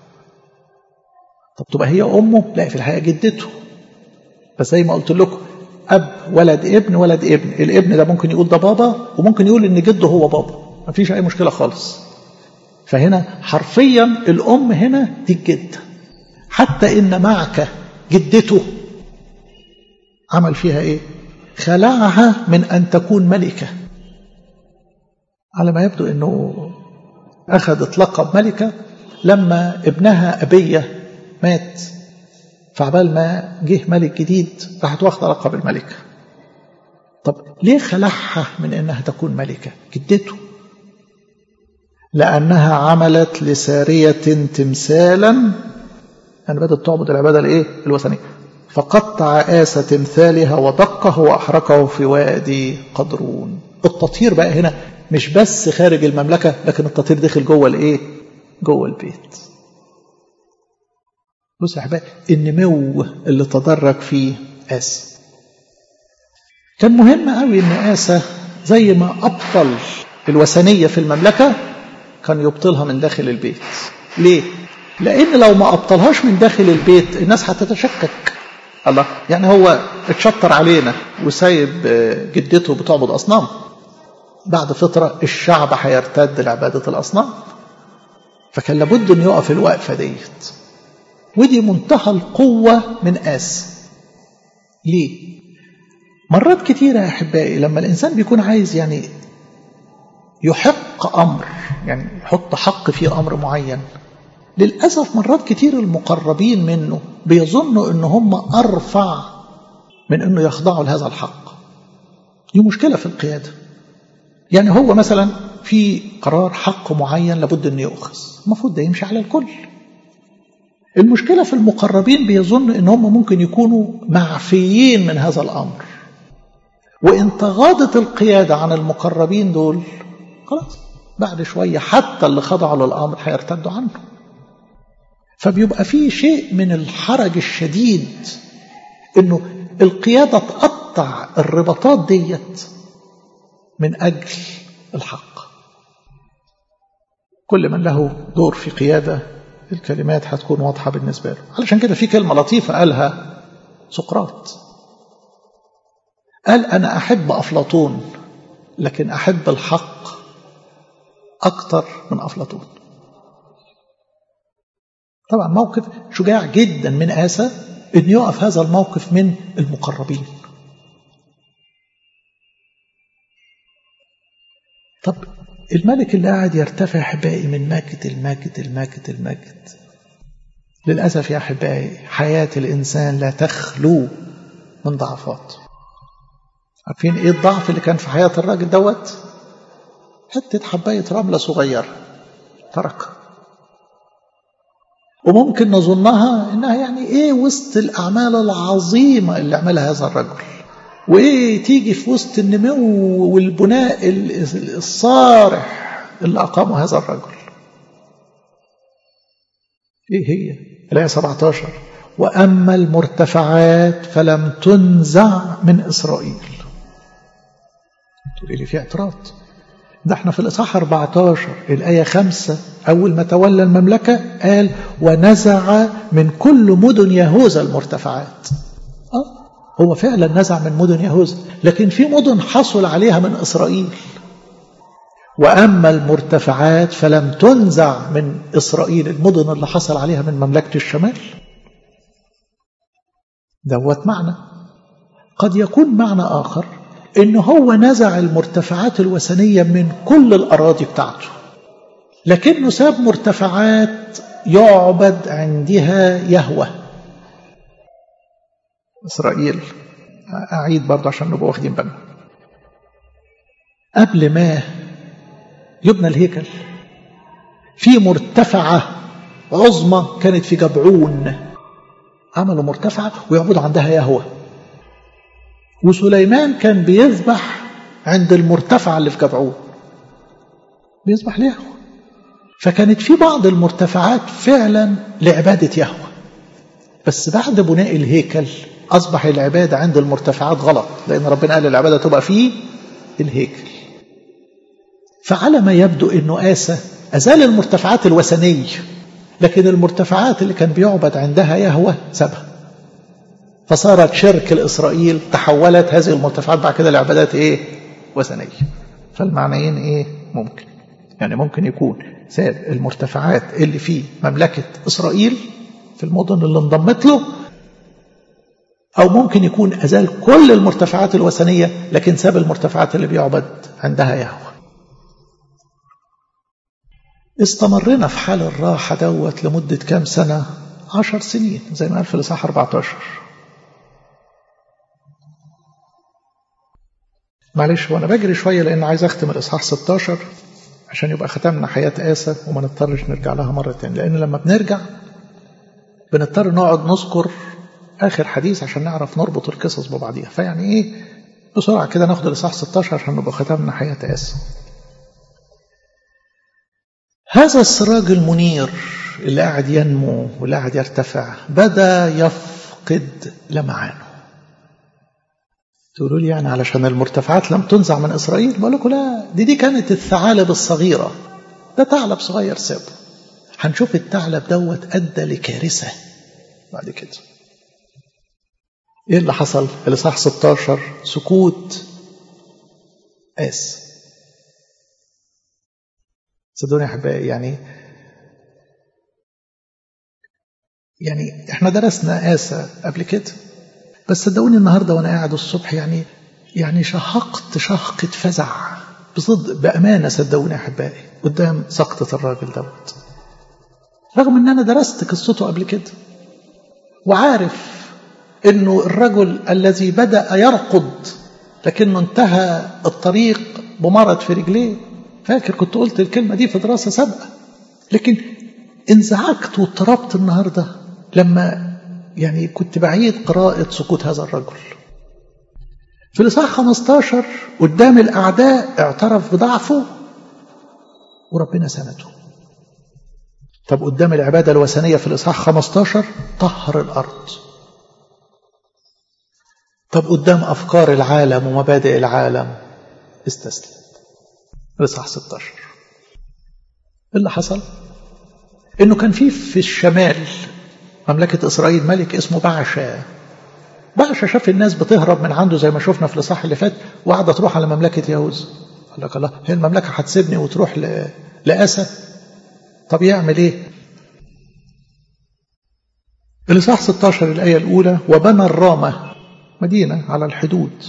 طب تبقى هي أمه لا في الحقيقة جدته بس زي ما قلت لكم أب ولد ابن ولد ابن الابن ده ممكن يقول ده بابا وممكن يقول إن جده هو بابا مفيش أي مشكلة خالص فهنا حرفيا الأم هنا دي الجدة حتى إن معك جدته عمل فيها إيه خلعها من أن تكون ملكة على ما يبدو أنه أخذت لقب ملكة لما ابنها أبية مات فعبال ما جه ملك جديد راحت واخدة لقب الملكة طب ليه خلعها من أنها تكون ملكة جدته لأنها عملت لسارية تمثالا يعني بدأت تعبد العبادة الإيه؟ الوثنية فقطع آس تمثالها ودقه وأحرقه في وادي قدرون التطهير بقى هنا مش بس خارج المملكة لكن التطهير داخل جوه الإيه؟ جوه البيت بص يا أحبائي النمو اللي تدرج فيه آسى كان مهم قوي إن آسى زي ما أبطل الوثنية في المملكة كان يبطلها من داخل البيت ليه؟ لأن لو ما أبطلهاش من داخل البيت الناس هتتشكك الله يعني هو اتشطر علينا وسايب جدته بتعبد أصنام بعد فترة الشعب هيرتد لعبادة الأصنام فكان لابد أن يقف الوقفة ديت ودي منتهى القوة من آس ليه؟ مرات كتيرة يا أحبائي لما الإنسان بيكون عايز يعني يحق أمر يعني يحط حق في أمر معين للأسف مرات كتير المقربين منه بيظنوا أن هم أرفع من أنه يخضعوا لهذا الحق دي مشكلة في القيادة يعني هو مثلا في قرار حق معين لابد أن يؤخذ المفروض ده يمشي على الكل المشكلة في المقربين بيظن أن هم ممكن يكونوا معفيين من هذا الأمر وإن تغاضت القيادة عن المقربين دول خلاص بعد شوية حتى اللي خضعوا للأمر هيرتدوا عنه فبيبقى فيه شيء من الحرج الشديد انه القيادة تقطع الرباطات ديت من أجل الحق كل من له دور في قيادة الكلمات هتكون واضحة بالنسبة له علشان كده في كلمة لطيفة قالها سقراط قال أنا أحب أفلاطون لكن أحب الحق أكتر من أفلاطون طبعا موقف شجاع جدا من آسى أن يقف هذا الموقف من المقربين طب الملك اللي قاعد يرتفع أحبائي من ماجد الماجد الماجد الماجد للأسف يا أحبائي حياة الإنسان لا تخلو من ضعفات عارفين إيه الضعف اللي كان في حياة الراجل دوت حتة حباية رملة صغيرة تركها وممكن نظنها انها يعني ايه وسط الاعمال العظيمه اللي عملها هذا الرجل وايه تيجي في وسط النمو والبناء الصارح اللي اقامه هذا الرجل ايه هي الايه 17 واما المرتفعات فلم تنزع من اسرائيل تقولي لي في اعتراض ده احنا في الإصحاح 14 الآية 5 أول ما تولى المملكة قال ونزع من كل مدن يهوذا المرتفعات آه هو فعلا نزع من مدن يهوذا لكن في مدن حصل عليها من إسرائيل وأما المرتفعات فلم تنزع من إسرائيل المدن اللي حصل عليها من مملكة الشمال دوت معنى قد يكون معنى آخر إن هو نزع المرتفعات الوثنية من كل الأراضي بتاعته لكنه ساب مرتفعات يعبد عندها يهوى إسرائيل أعيد برضه عشان نبقى واخدين بالنا قبل ما يبنى الهيكل في مرتفعة عظمى كانت في جبعون عملوا مرتفعة ويعبدوا عندها يهوى وسليمان كان بيذبح عند المرتفع اللي في جبعون بيذبح ليهوه فكانت في بعض المرتفعات فعلا لعبادة يهوه بس بعد بناء الهيكل أصبح العبادة عند المرتفعات غلط لأن ربنا قال العبادة تبقى في الهيكل فعلى ما يبدو أنه آسى أزال المرتفعات الوثنية لكن المرتفعات اللي كان بيعبد عندها يهوه سابها فصارت شرك الإسرائيل تحولت هذه المرتفعات بعد كده لعبادات إيه وثنية فالمعنيين إيه ممكن يعني ممكن يكون ساب المرتفعات اللي في مملكة إسرائيل في المدن اللي انضمت له أو ممكن يكون أزال كل المرتفعات الوثنية لكن ساب المرتفعات اللي بيعبد عندها يهوه استمرنا في حال الراحة دوت لمدة كام سنة عشر سنين زي ما قال في الإصحاح 14 معلش وانا بجري شوية لأن عايز أختم الإصحاح 16 عشان يبقى ختمنا حياة آسى وما نضطرش نرجع لها مرة تانية لأن لما بنرجع بنضطر نقعد نذكر آخر حديث عشان نعرف نربط القصص ببعضيها فيعني إيه بسرعة كده ناخد الإصحاح 16 عشان نبقى ختمنا حياة آسى هذا السراج المنير اللي قاعد ينمو واللي قاعد يرتفع بدا يفقد لمعانه تقولوا لي يعني علشان المرتفعات لم تنزع من إسرائيل بقول لكم لا دي دي كانت الثعالب الصغيرة ده ثعلب صغير سابه هنشوف الثعلب دوت أدى لكارثة بعد كده ايه اللي حصل الاصحاح 16 سكوت آس صدقوني يا احبائي يعني يعني احنا درسنا آسى قبل كده بس صدقوني النهارده وانا قاعد الصبح يعني يعني شهقت شهقة فزع بصدق بأمانة صدقوني يا أحبائي قدام سقطة الراجل دوت رغم ان انا درست قصته قبل كده وعارف انه الرجل الذي بدأ يرقد لكنه انتهى الطريق بمرض في رجليه فاكر كنت قلت الكلمة دي في دراسة سابقة لكن انزعجت واضطربت النهاردة لما يعني كنت بعيد قراءة سقوط هذا الرجل في الإصحاح 15 قدام الأعداء اعترف بضعفه وربنا سنده طب قدام العبادة الوثنية في الإصحاح 15 طهر الأرض طب قدام أفكار العالم ومبادئ العالم استسلم الإصحاح 16 اللي حصل إنه كان في في الشمال مملكة إسرائيل ملك اسمه بعشا بعشا شاف الناس بتهرب من عنده زي ما شفنا في الإصحاح اللي فات وقاعدة تروح على مملكة يهوذا قال لك الله هي المملكة هتسيبني وتروح ل... لأسى طب يعمل إيه الإصحاح 16 الآية الأولى وبنى الرامة مدينة على الحدود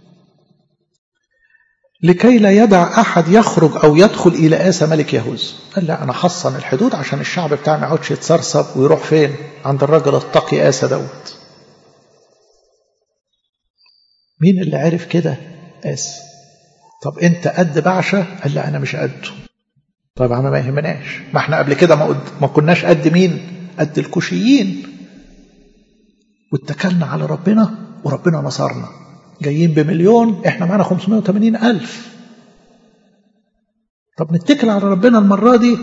لكي لا يدع أحد يخرج أو يدخل إلى آسى ملك يهوذا قال لا أنا حصن الحدود عشان الشعب بتاعي ما يقعدش يتسرسب ويروح فين عند الرجل التقي آسى دوت مين اللي عرف كده آسى طب أنت قد بعشة قال لا أنا مش قده طب ما يهمناش ما احنا قبل كده ما, قد... ما كناش قد مين قد الكوشيين واتكلنا على ربنا وربنا نصرنا جايين بمليون احنا معانا 580 ألف طب نتكل على ربنا المرة دي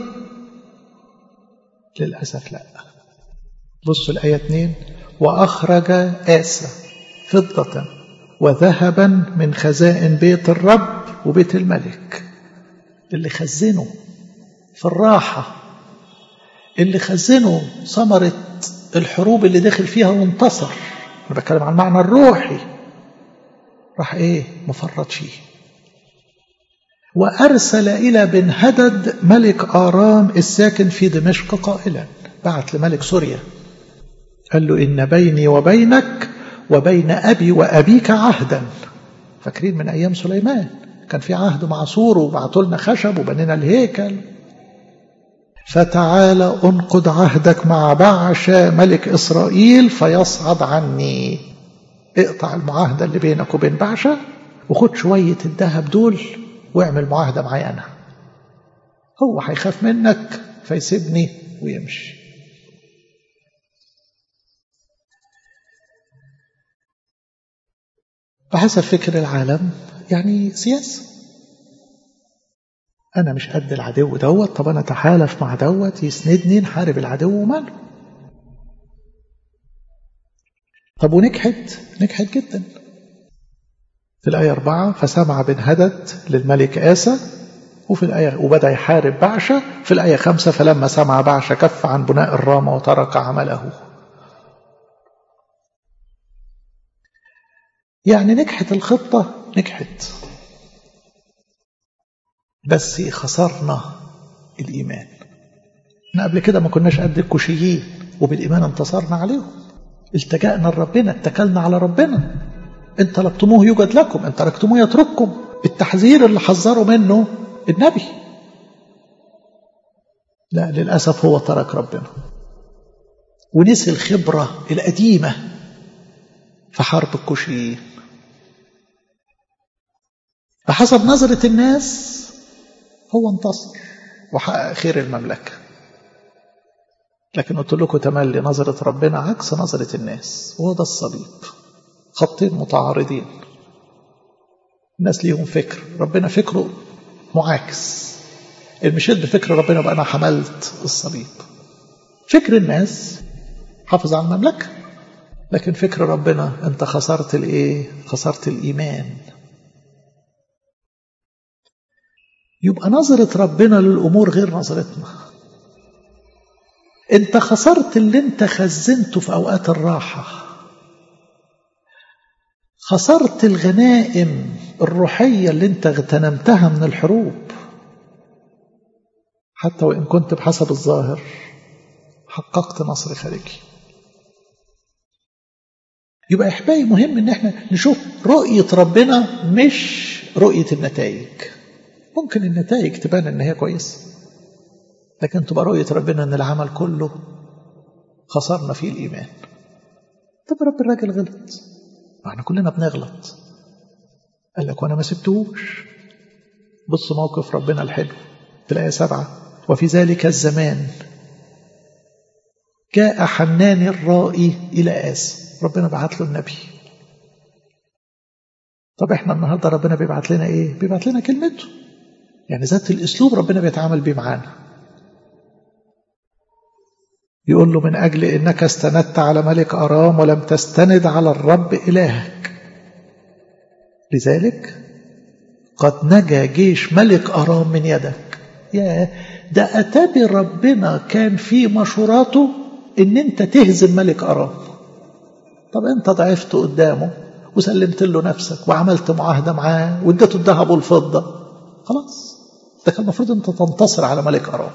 للأسف لا بصوا الآية 2 وأخرج آسى فضة وذهبا من خزائن بيت الرب وبيت الملك اللي خزنه في الراحة اللي خزنه ثمرة الحروب اللي دخل فيها وانتصر أنا بتكلم عن المعنى الروحي راح ايه مفرط فيه وأرسل إلى بن هدد ملك آرام الساكن في دمشق قائلا بعت لملك سوريا قال له إن بيني وبينك وبين أبي وأبيك عهدا فاكرين من أيام سليمان كان في عهد مع سور وبعتوا لنا خشب وبنينا الهيكل فتعال انقض عهدك مع بعشا ملك إسرائيل فيصعد عني اقطع المعاهدة اللي بينك وبين بعشا وخد شوية الذهب دول واعمل معاهدة معايا أنا هو هيخاف منك فيسيبني ويمشي بحسب فكر العالم يعني سياسة أنا مش قد العدو دوت طب أنا أتحالف مع دوت يسندني نحارب العدو وماله طب ونجحت نجحت جدا في الآية أربعة فسمع بن هدد للملك آسى وفي الآية وبدأ يحارب بعشة في الآية خمسة فلما سمع بعشة كف عن بناء الرامة وترك عمله يعني نجحت الخطة نجحت بس خسرنا الإيمان احنا قبل كده ما كناش قد الكوشيين وبالإيمان انتصرنا عليهم التجأنا لربنا اتكلنا على ربنا ان طلبتموه يوجد لكم ان تركتموه يترككم التحذير اللي حذروا منه النبي لا للأسف هو ترك ربنا ونسي الخبرة القديمة في حرب الكوشيين بحسب نظرة الناس هو انتصر وحقق خير المملكة لكن قلت لكم تملي نظرة ربنا عكس نظرة الناس وهو ده الصليب خطين متعارضين الناس ليهم فكر ربنا فكره معاكس المشيت بفكر ربنا بقى أنا حملت الصليب فكر الناس حافظ على المملكة لكن فكر ربنا أنت خسرت الإيه؟ خسرت الإيمان يبقى نظرة ربنا للأمور غير نظرتنا أنت خسرت اللي أنت خزنته في أوقات الراحة خسرت الغنائم الروحية اللي أنت اغتنمتها من الحروب حتى وإن كنت بحسب الظاهر حققت نصر خارجي يبقى إحبائي مهم إن احنا نشوف رؤية ربنا مش رؤية النتائج ممكن النتائج تبان إن هي كويسة لكن تبقى رؤية ربنا إن العمل كله خسرنا فيه الإيمان طب رب الراجل غلط احنا كلنا بنغلط قال لك وانا ما سبتهوش بص موقف ربنا الحلو في الآية سبعة وفي ذلك الزمان جاء حنان الرائي إلى آس ربنا بعت له النبي طب احنا النهاردة ربنا بيبعت لنا ايه بيبعت لنا كلمته يعني ذات الاسلوب ربنا بيتعامل بيه معانا يقول له من أجل إنك استندت على ملك أرام ولم تستند على الرب إلهك لذلك قد نجا جيش ملك أرام من يدك يا ده أتابي ربنا كان في مشوراته إن أنت تهزم ملك أرام طب أنت ضعفت قدامه وسلمت له نفسك وعملت معاهدة معاه واديته الذهب والفضة خلاص ده كان المفروض أنت تنتصر على ملك أرام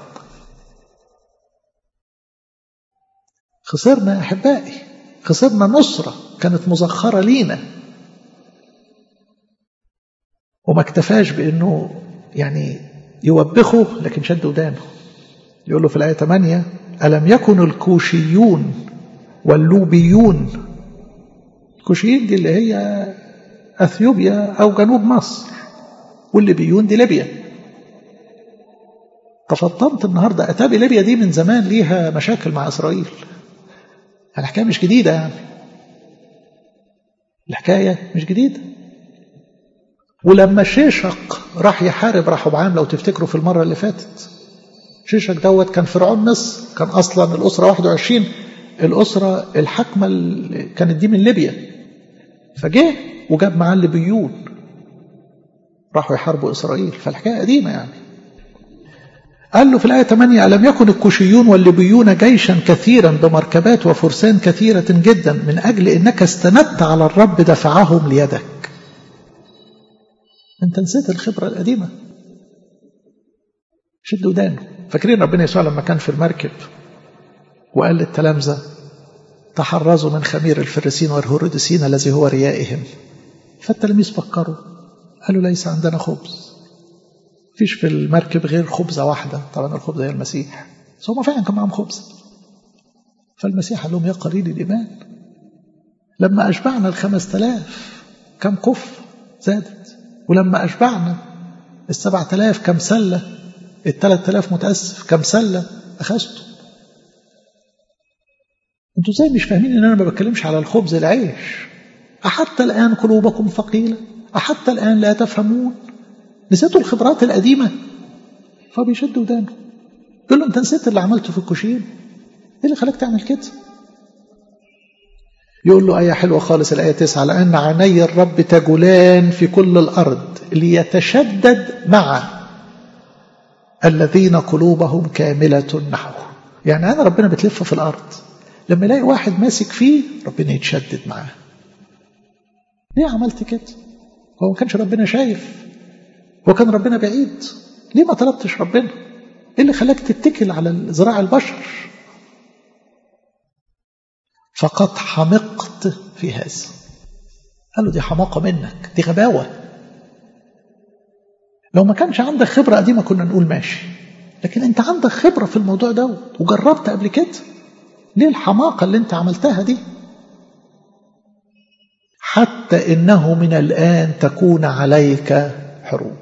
خسرنا يا أحبائي خسرنا نصرة كانت مزخرة لينا وما اكتفاش بأنه يعني يوبخه لكن شد ودانه يقول له في الآية 8 ألم يكن الكوشيون واللوبيون الكوشيين دي اللي هي أثيوبيا أو جنوب مصر والليبيون دي ليبيا تفطنت النهاردة أتابي ليبيا دي من زمان ليها مشاكل مع إسرائيل الحكاية مش جديدة يعني الحكاية مش جديدة ولما شيشق راح يحارب رحبعام لو تفتكروا في المرة اللي فاتت شيشق دوت كان فرعون مصر كان أصلا الأسرة 21 الأسرة الحاكمة كانت دي من ليبيا فجه وجاب معاه الليبيون راحوا يحاربوا إسرائيل فالحكاية قديمة يعني قال له في الآية 8 ألم يكن الكوشيون والليبيون جيشا كثيرا بمركبات وفرسان كثيرة جدا من أجل إنك استندت على الرب دفعهم ليدك أنت نسيت الخبرة القديمة شد ودانه فاكرين ربنا يسوع لما كان في المركب وقال للتلامذة تحرزوا من خمير الفريسين والهرودسين الذي هو ريائهم فالتلاميذ فكروا قالوا ليس عندنا خبز فيش في المركب غير خبزة واحدة طبعا الخبزة هي المسيح بس هم فعلا كان معاهم خبز فالمسيح قال لهم يا قليل الإيمان لما أشبعنا الخمس تلاف كم قف زادت ولما أشبعنا السبع تلاف كم سلة التلات تلاف متأسف كم سلة أخذته انتوا ازاي مش فاهمين ان انا ما بتكلمش على الخبز العيش أحتى الآن قلوبكم ثقيلة أحتى الآن لا تفهمون نسيتوا الخبرات القديمة فبيشد ودانه يقول له أنت نسيت اللي عملته في الكوشين إيه اللي خلاك تعمل كده يقول له آية حلوة خالص الآية تسعة لأن عيني الرب تجولان في كل الأرض ليتشدد مع الذين قلوبهم كاملة نحوه يعني أنا ربنا بتلف في الأرض لما يلاقي واحد ماسك فيه ربنا يتشدد معاه ليه عملت كده هو ما كانش ربنا شايف هو كان ربنا بعيد ليه ما طلبتش ربنا ايه اللي خلاك تتكل على ذراع البشر فقد حمقت في هذا قال له دي حماقة منك دي غباوة لو ما كانش عندك خبرة قديمة كنا نقول ماشي لكن انت عندك خبرة في الموضوع ده وجربت قبل كده ليه الحماقة اللي انت عملتها دي حتى إنه من الآن تكون عليك حروب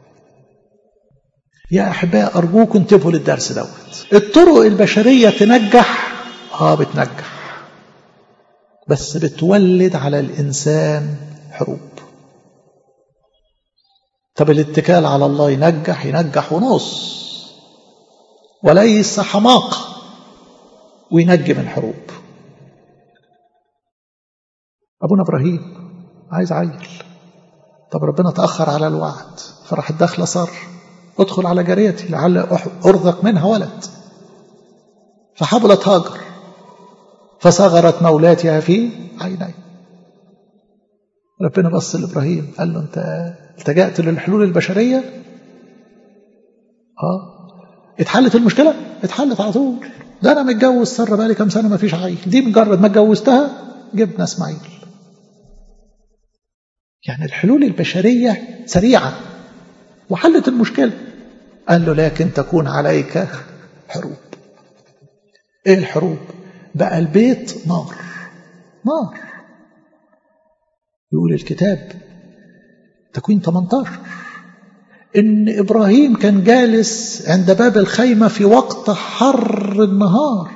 يا أحباء أرجوكم انتبهوا للدرس دوت الطرق البشرية تنجح آه بتنجح بس بتولد على الإنسان حروب طب الاتكال على الله ينجح ينجح ونص وليس حماقة وينجي من حروب أبونا إبراهيم عايز عيل طب ربنا تأخر على الوعد فراح الدخلة صار ادخل على جاريتي لعل أرزق منها ولد فحبلت هاجر فصغرت مولاتها في عيني ربنا بص لإبراهيم قال له أنت التجأت للحلول البشرية اه اتحلت المشكلة اتحلت على طول ده أنا متجوز سر بقالي كام سنة ما فيش عيل دي مجرد ما اتجوزتها جبنا اسماعيل يعني الحلول البشرية سريعة وحلت المشكلة قال له لكن تكون عليك حروب ايه الحروب بقى البيت نار نار يقول الكتاب تكوين 18 ان ابراهيم كان جالس عند باب الخيمة في وقت حر النهار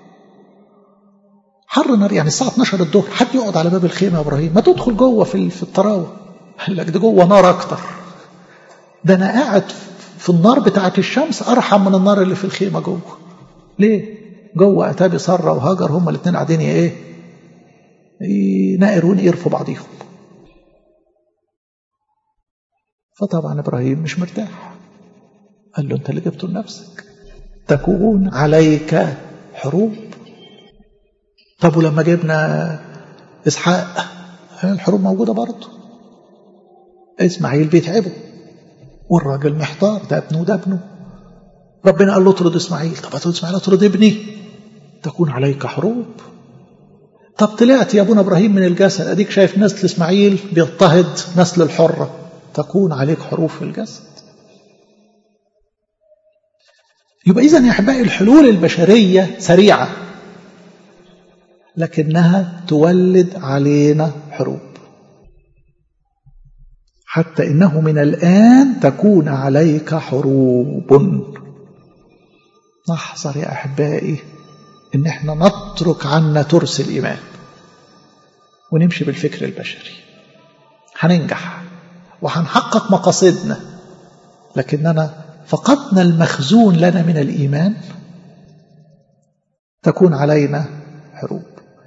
حر النهار يعني الساعة 12 الظهر حد يقعد على باب الخيمة يا ابراهيم ما تدخل جوه في في الطراوة قال لك ده جوه نار اكتر ده انا قاعد في النار بتاعة الشمس ارحم من النار اللي في الخيمة جوه ليه جوه اتابي ساره وهاجر هما الاثنين قاعدين ايه ينقرون يقرفوا بعضيهم فطبعا ابراهيم مش مرتاح قال له انت اللي جبته لنفسك تكون عليك حروب طب ولما جبنا اسحاق الحروب موجوده برضه اسماعيل بيتعبه والراجل محتار ده ابنه ده ابنه ربنا قال له اطرد اسماعيل طب اطرد اسماعيل اطرد ابني تكون عليك حروب طب طلعت يا ابونا ابراهيم من الجسد اديك شايف نسل اسماعيل بيضطهد نسل الحره تكون عليك حروب في الجسد يبقى اذا يا احبائي الحلول البشريه سريعه لكنها تولد علينا حروب حتى انه من الان تكون عليك حروب نحذر يا احبائي ان احنا نترك عنا ترس الايمان ونمشي بالفكر البشري هننجح وهنحقق مقاصدنا لكننا فقدنا المخزون لنا من الايمان تكون علينا حروب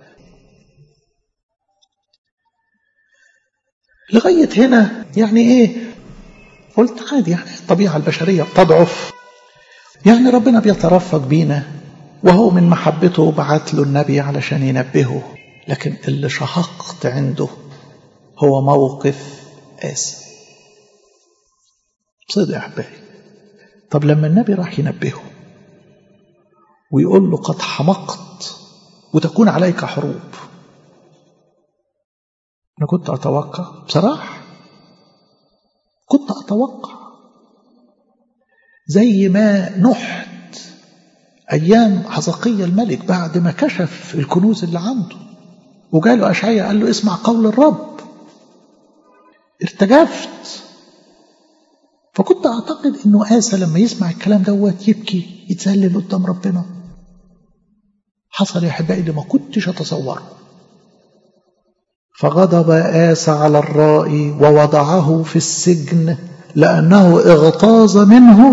لغايه هنا يعني ايه قلت عادي يعني الطبيعه البشريه بتضعف يعني ربنا بيترفق بينا وهو من محبته بعت له النبي علشان ينبهه لكن اللي شهقت عنده هو موقف قاسي صدق يا احبائي طب لما النبي راح ينبهه ويقول له قد حمقت وتكون عليك حروب انا كنت اتوقع بصراحه كنت اتوقع زي ما نحت أيام حزقية الملك بعد ما كشف الكنوز اللي عنده وجاله أشعية قال له اسمع قول الرب ارتجفت فكنت أعتقد إنه آسى لما يسمع الكلام دوت يبكي يتذلل قدام ربنا حصل يا أحبائي اللي ما كنتش أتصوره فغضب آس على الرائي ووضعه في السجن لأنه اغتاظ منه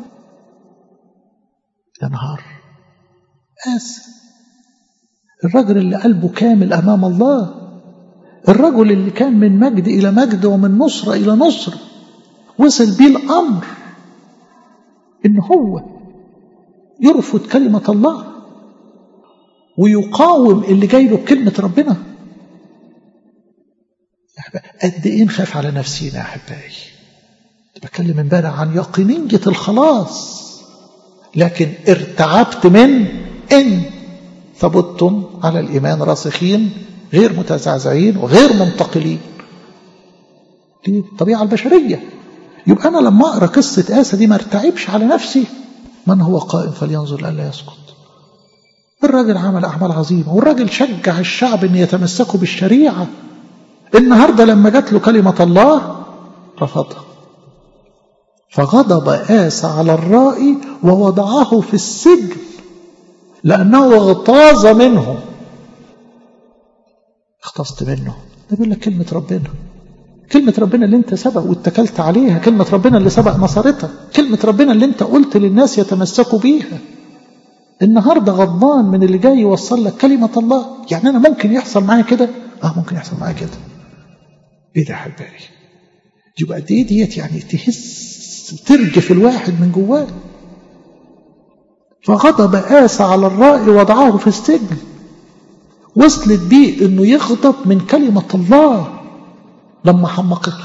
يا نهار آس الرجل اللي قلبه كامل أمام الله الرجل اللي كان من مجد إلى مجد ومن نصرة إلى نصرة وصل بيه الأمر إن هو يرفض كلمة الله ويقاوم اللي جاي له بكلمة ربنا قد إيه نخاف على نفسينا يا أحبائي بتكلم امبارح عن يقينية الخلاص لكن ارتعبت من إن ثبتم على الإيمان راسخين غير متزعزعين وغير منتقلين دي الطبيعة البشرية يبقى أنا لما أقرأ قصة آسى دي ما ارتعبش على نفسي من هو قائم فلينظر لألا يسقط الراجل عمل أعمال عظيمة والراجل شجع الشعب أن يتمسكوا بالشريعة النهاردة لما جات له كلمة الله رفضها فغضب آسى على الرائي ووضعه في السجن لأنه اغتاظ منه اختصت منه ده بيقول لك كلمة ربنا كلمة ربنا اللي انت سبق واتكلت عليها كلمة ربنا اللي سبق نصرتها كلمة ربنا اللي انت قلت للناس يتمسكوا بيها النهاردة غضبان من اللي جاي يوصل لك كلمة الله يعني أنا ممكن يحصل معايا كده اه ممكن يحصل معايا كده ايه ده يا حبايبي يبقى قد ايه ديت يعني تهز ترجف الواحد من جواه فغضب آسى على الرائي وضعه في السجن وصلت بيه انه يغضب من كلمة الله لما حمقته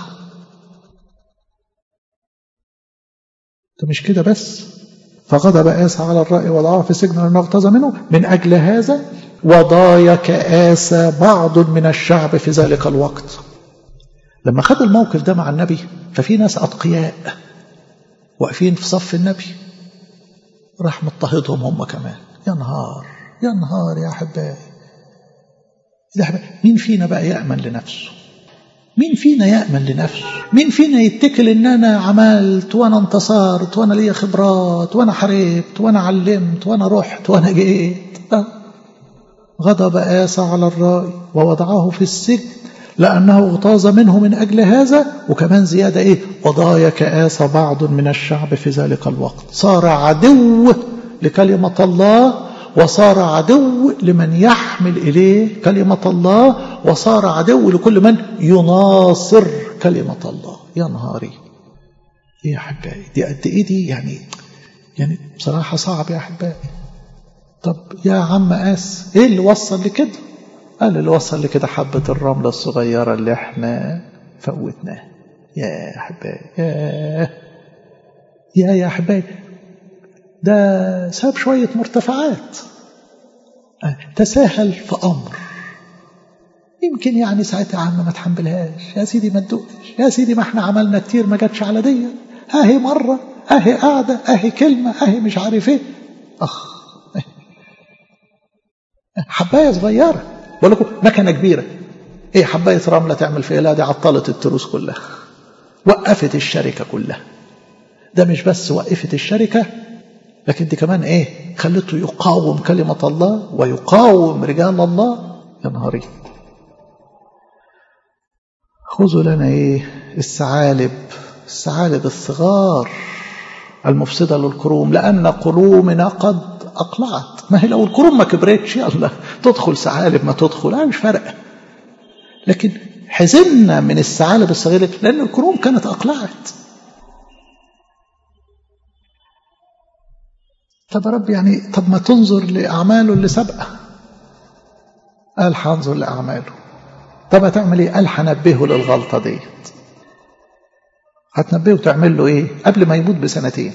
ده مش كده بس فغضب آسى على الرأي وضعه في السجن لأنه اغتاظ منه من أجل هذا وضايق آسى بعض من الشعب في ذلك الوقت لما خد الموقف ده مع النبي ففي ناس أتقياء واقفين في صف النبي راح مضطهدهم هم كمان يا نهار يا نهار يا أحبائي مين فينا بقى يأمن لنفسه مين فينا يأمن لنفسه مين فينا يتكل ان انا عملت وانا انتصرت وانا ليا خبرات وانا حاربت وانا علمت وانا رحت وانا جيت غضب آسى على الرأي ووضعه في السجن لأنه اغتاظ منه من أجل هذا وكمان زيادة إيه وضايق آسى بعض من الشعب في ذلك الوقت صار عدو لكلمة الله وصار عدو لمن يحمل إليه كلمة الله وصار عدو لكل من يناصر كلمة الله يا نهاري إيه يا أحبائي دي قد إيه دي يعني يعني بصراحة صعب يا أحبائي طب يا عم قاس إيه اللي وصل لكده قال اللي وصل لكده حبة الرملة الصغيرة اللي احنا فوتناها يا أحبائي يا يا يا أحبائي ده ساب شوية مرتفعات تساهل في أمر يمكن يعني ساعتها يا عم ما تحملهاش يا سيدي ما تدقش يا سيدي ما احنا عملنا كتير ما جاتش على دي اهي مرة اهي قاعدة اهي كلمة اهي مش عارف ايه اخ حباية صغيرة بقول لكم مكنة كبيرة ايه حباية رملة تعمل فيها لا دي عطلت التروس كلها وقفت الشركة كلها ده مش بس وقفت الشركة لكن دي كمان ايه خلته يقاوم كلمة الله ويقاوم رجال الله يا نهاري خذوا لنا ايه الثعالب الثعالب الصغار المفسدة للكروم لأن قلومنا قد أقلعت ما هي لو الكروم ما كبرتش يلا تدخل ثعالب ما تدخل أنا مش فارقة لكن حزنا من الثعالب الصغيرة لأن الكروم كانت أقلعت طب يا رب يعني طب ما تنظر لأعماله اللي سابقة قال هنظر لأعماله طب هتعمل ايه قال هنبهه للغلطة ديت هتنبهه وتعمل له ايه قبل ما يموت بسنتين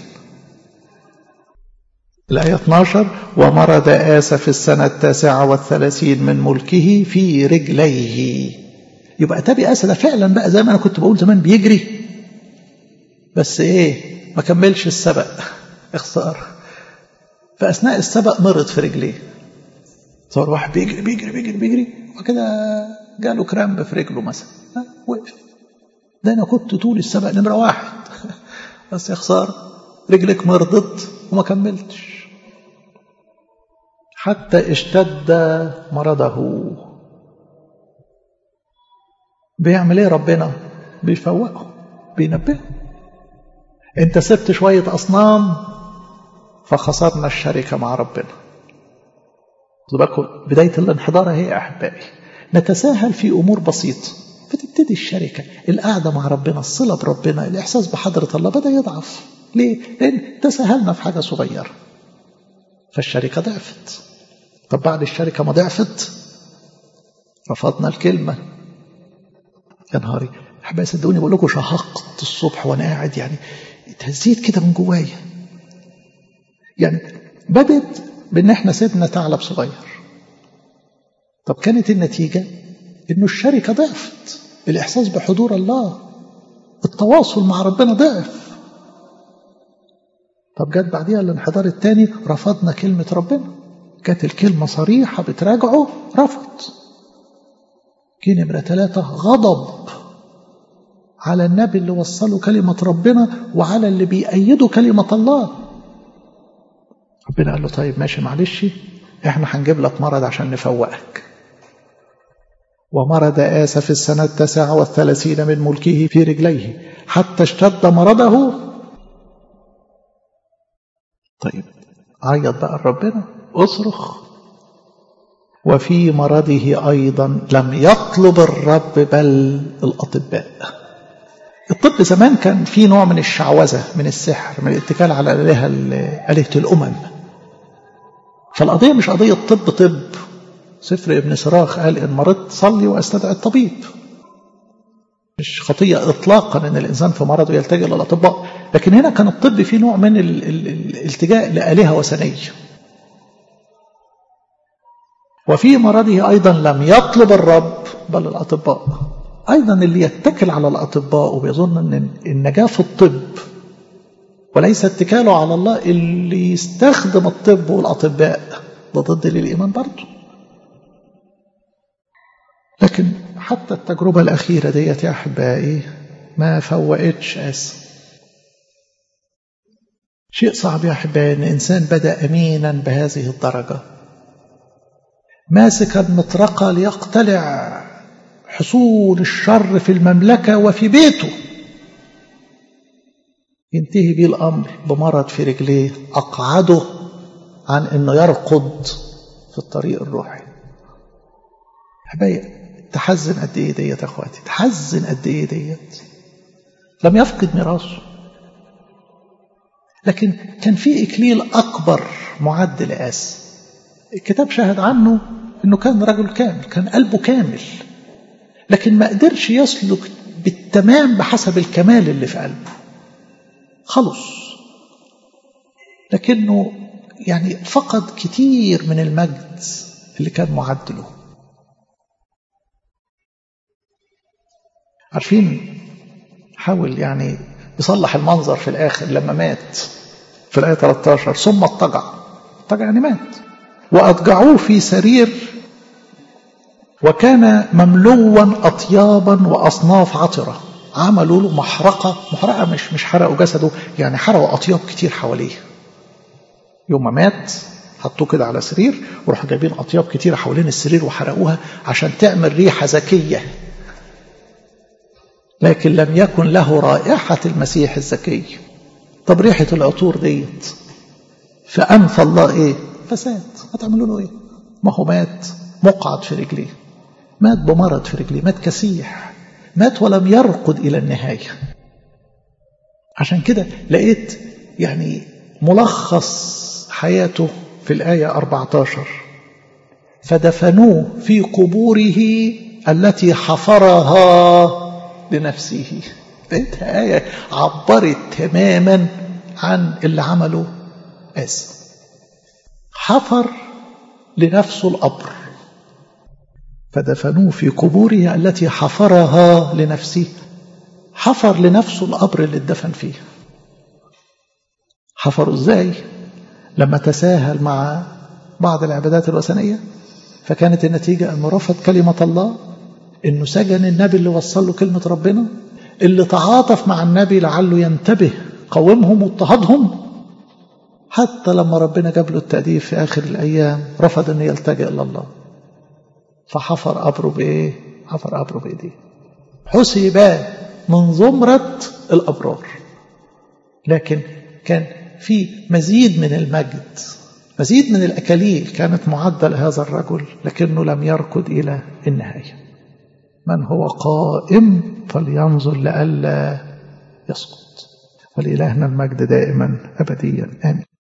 الآية 12 ومرض آسى في السنة التاسعة والثلاثين من ملكه في رجليه يبقى تبي آسى ده فعلا بقى زي ما أنا كنت بقول زمان بيجري بس إيه ما كملش السبق اخسار فأثناء السبق مرض في رجليه صار واحد بيجري بيجري بيجري بيجري وكده جاله كرامب في رجله مثلا وقف ده أنا كنت طول السبق نمرة واحد بس يا خسارة رجلك مرضت وما كملتش حتى اشتد مرضه بيعمل ايه ربنا بيفوقه بينبهه انت سبت شوية اصنام فخسرنا الشركة مع ربنا بالكم بداية الانحدار هي يا احبائي نتساهل في امور بسيطة فتبتدي الشركة القعدة مع ربنا الصلة بربنا الإحساس بحضرة الله بدأ يضعف ليه؟ لأن تساهلنا في حاجة صغيرة فالشركة ضعفت طب بعد الشركة ما ضعفت رفضنا الكلمة يا نهاري أحبائي صدقوني بقول لكم شهقت الصبح وأنا قاعد يعني اتهزيت كده من جوايا يعني بدت بإن إحنا سيبنا ثعلب صغير طب كانت النتيجة إنه الشركة ضعفت الإحساس بحضور الله التواصل مع ربنا ضعف طب جت بعديها الانحدار الثاني رفضنا كلمة ربنا كانت الكلمة صريحة بتراجعه رفض كي نمرة ثلاثة غضب على النبي اللي وصله كلمة ربنا وعلى اللي بيأيدوا كلمة الله ربنا قال له طيب ماشي معلش احنا هنجيب لك مرض عشان نفوقك ومرض آسى في السنة التاسعة والثلاثين من ملكه في رجليه حتى اشتد مرضه طيب عيط بقى ربنا اصرخ وفي مرضه أيضا لم يطلب الرب بل الأطباء الطب زمان كان في نوع من الشعوذة من السحر من الاتكال على آلهة آلهة الأمم فالقضية مش قضية طب طب سفر ابن سراخ قال إن مرضت صلي واستدعي الطبيب مش خطية إطلاقا أن الإنسان في مرضه يلتجئ للأطباء لكن هنا كان الطب فيه نوع من الالتجاء لآلهة وثنية وفي مرضه أيضا لم يطلب الرب بل الأطباء أيضا اللي يتكل على الأطباء وبيظن أن النجاة في الطب وليس اتكاله على الله اللي يستخدم الطب والأطباء ده ضد للإيمان برضه لكن حتى التجربة الأخيرة ديت يا أحبائي ما فوقتش آسى شيء صعب يا أحبائي أن إنسان بدأ أمينا بهذه الدرجة ماسك المطرقة ليقتلع حصول الشر في المملكة وفي بيته ينتهي به الأمر بمرض في رجليه أقعده عن أنه يرقد في الطريق الروحي حبايب تحزن قد ايه ديت يا اخواتي تحزن قد ايه ديت لم يفقد ميراثه لكن كان في اكليل اكبر معد لآس الكتاب شهد عنه انه كان رجل كامل كان قلبه كامل لكن ما قدرش يسلك بالتمام بحسب الكمال اللي في قلبه خلص لكنه يعني فقد كتير من المجد اللي كان معد له عارفين حاول يعني يصلح المنظر في الآخر لما مات في الآية 13 ثم اضطجع اضطجع يعني مات وأضجعوه في سرير وكان مملوا أطيابا وأصناف عطرة عملوا له محرقة محرقة مش مش حرقوا جسده يعني حرقوا أطياب كتير حواليه يوم ما مات حطوه كده على سرير وراحوا جايبين أطياب كتير حوالين السرير وحرقوها عشان تعمل ريحة ذكية لكن لم يكن له رائحة المسيح الزكي طب ريحة العطور ديت فأنفى الله إيه فساد هتعملوا له إيه ما هو مات مقعد في رجليه مات بمرض في رجليه مات كسيح مات ولم يرقد إلى النهاية عشان كده لقيت يعني ملخص حياته في الآية 14 فدفنوه في قبوره التي حفرها لنفسه لقيتها آية عبرت تماما عن اللي عمله آسى حفر لنفسه القبر فدفنوه في قبوره التي حفرها لنفسه حفر لنفسه القبر اللي اتدفن فيه حفروا ازاي لما تساهل مع بعض العبادات الوثنية فكانت النتيجة أنه رفض كلمة الله انه سجن النبي اللي وصل له كلمة ربنا اللي تعاطف مع النبي لعله ينتبه قومهم واضطهدهم حتى لما ربنا جاب له التأديب في آخر الأيام رفض أن يلتجئ إلى الله فحفر قبره بإيه؟ حفر قبره بإيديه حسب من زمرة الأبرار لكن كان في مزيد من المجد مزيد من الأكاليل كانت معدة لهذا الرجل لكنه لم يركض إلى النهاية من هو قائم فلينظر لئلا يسقط ولإلهنا المجد دائما أبديا آمين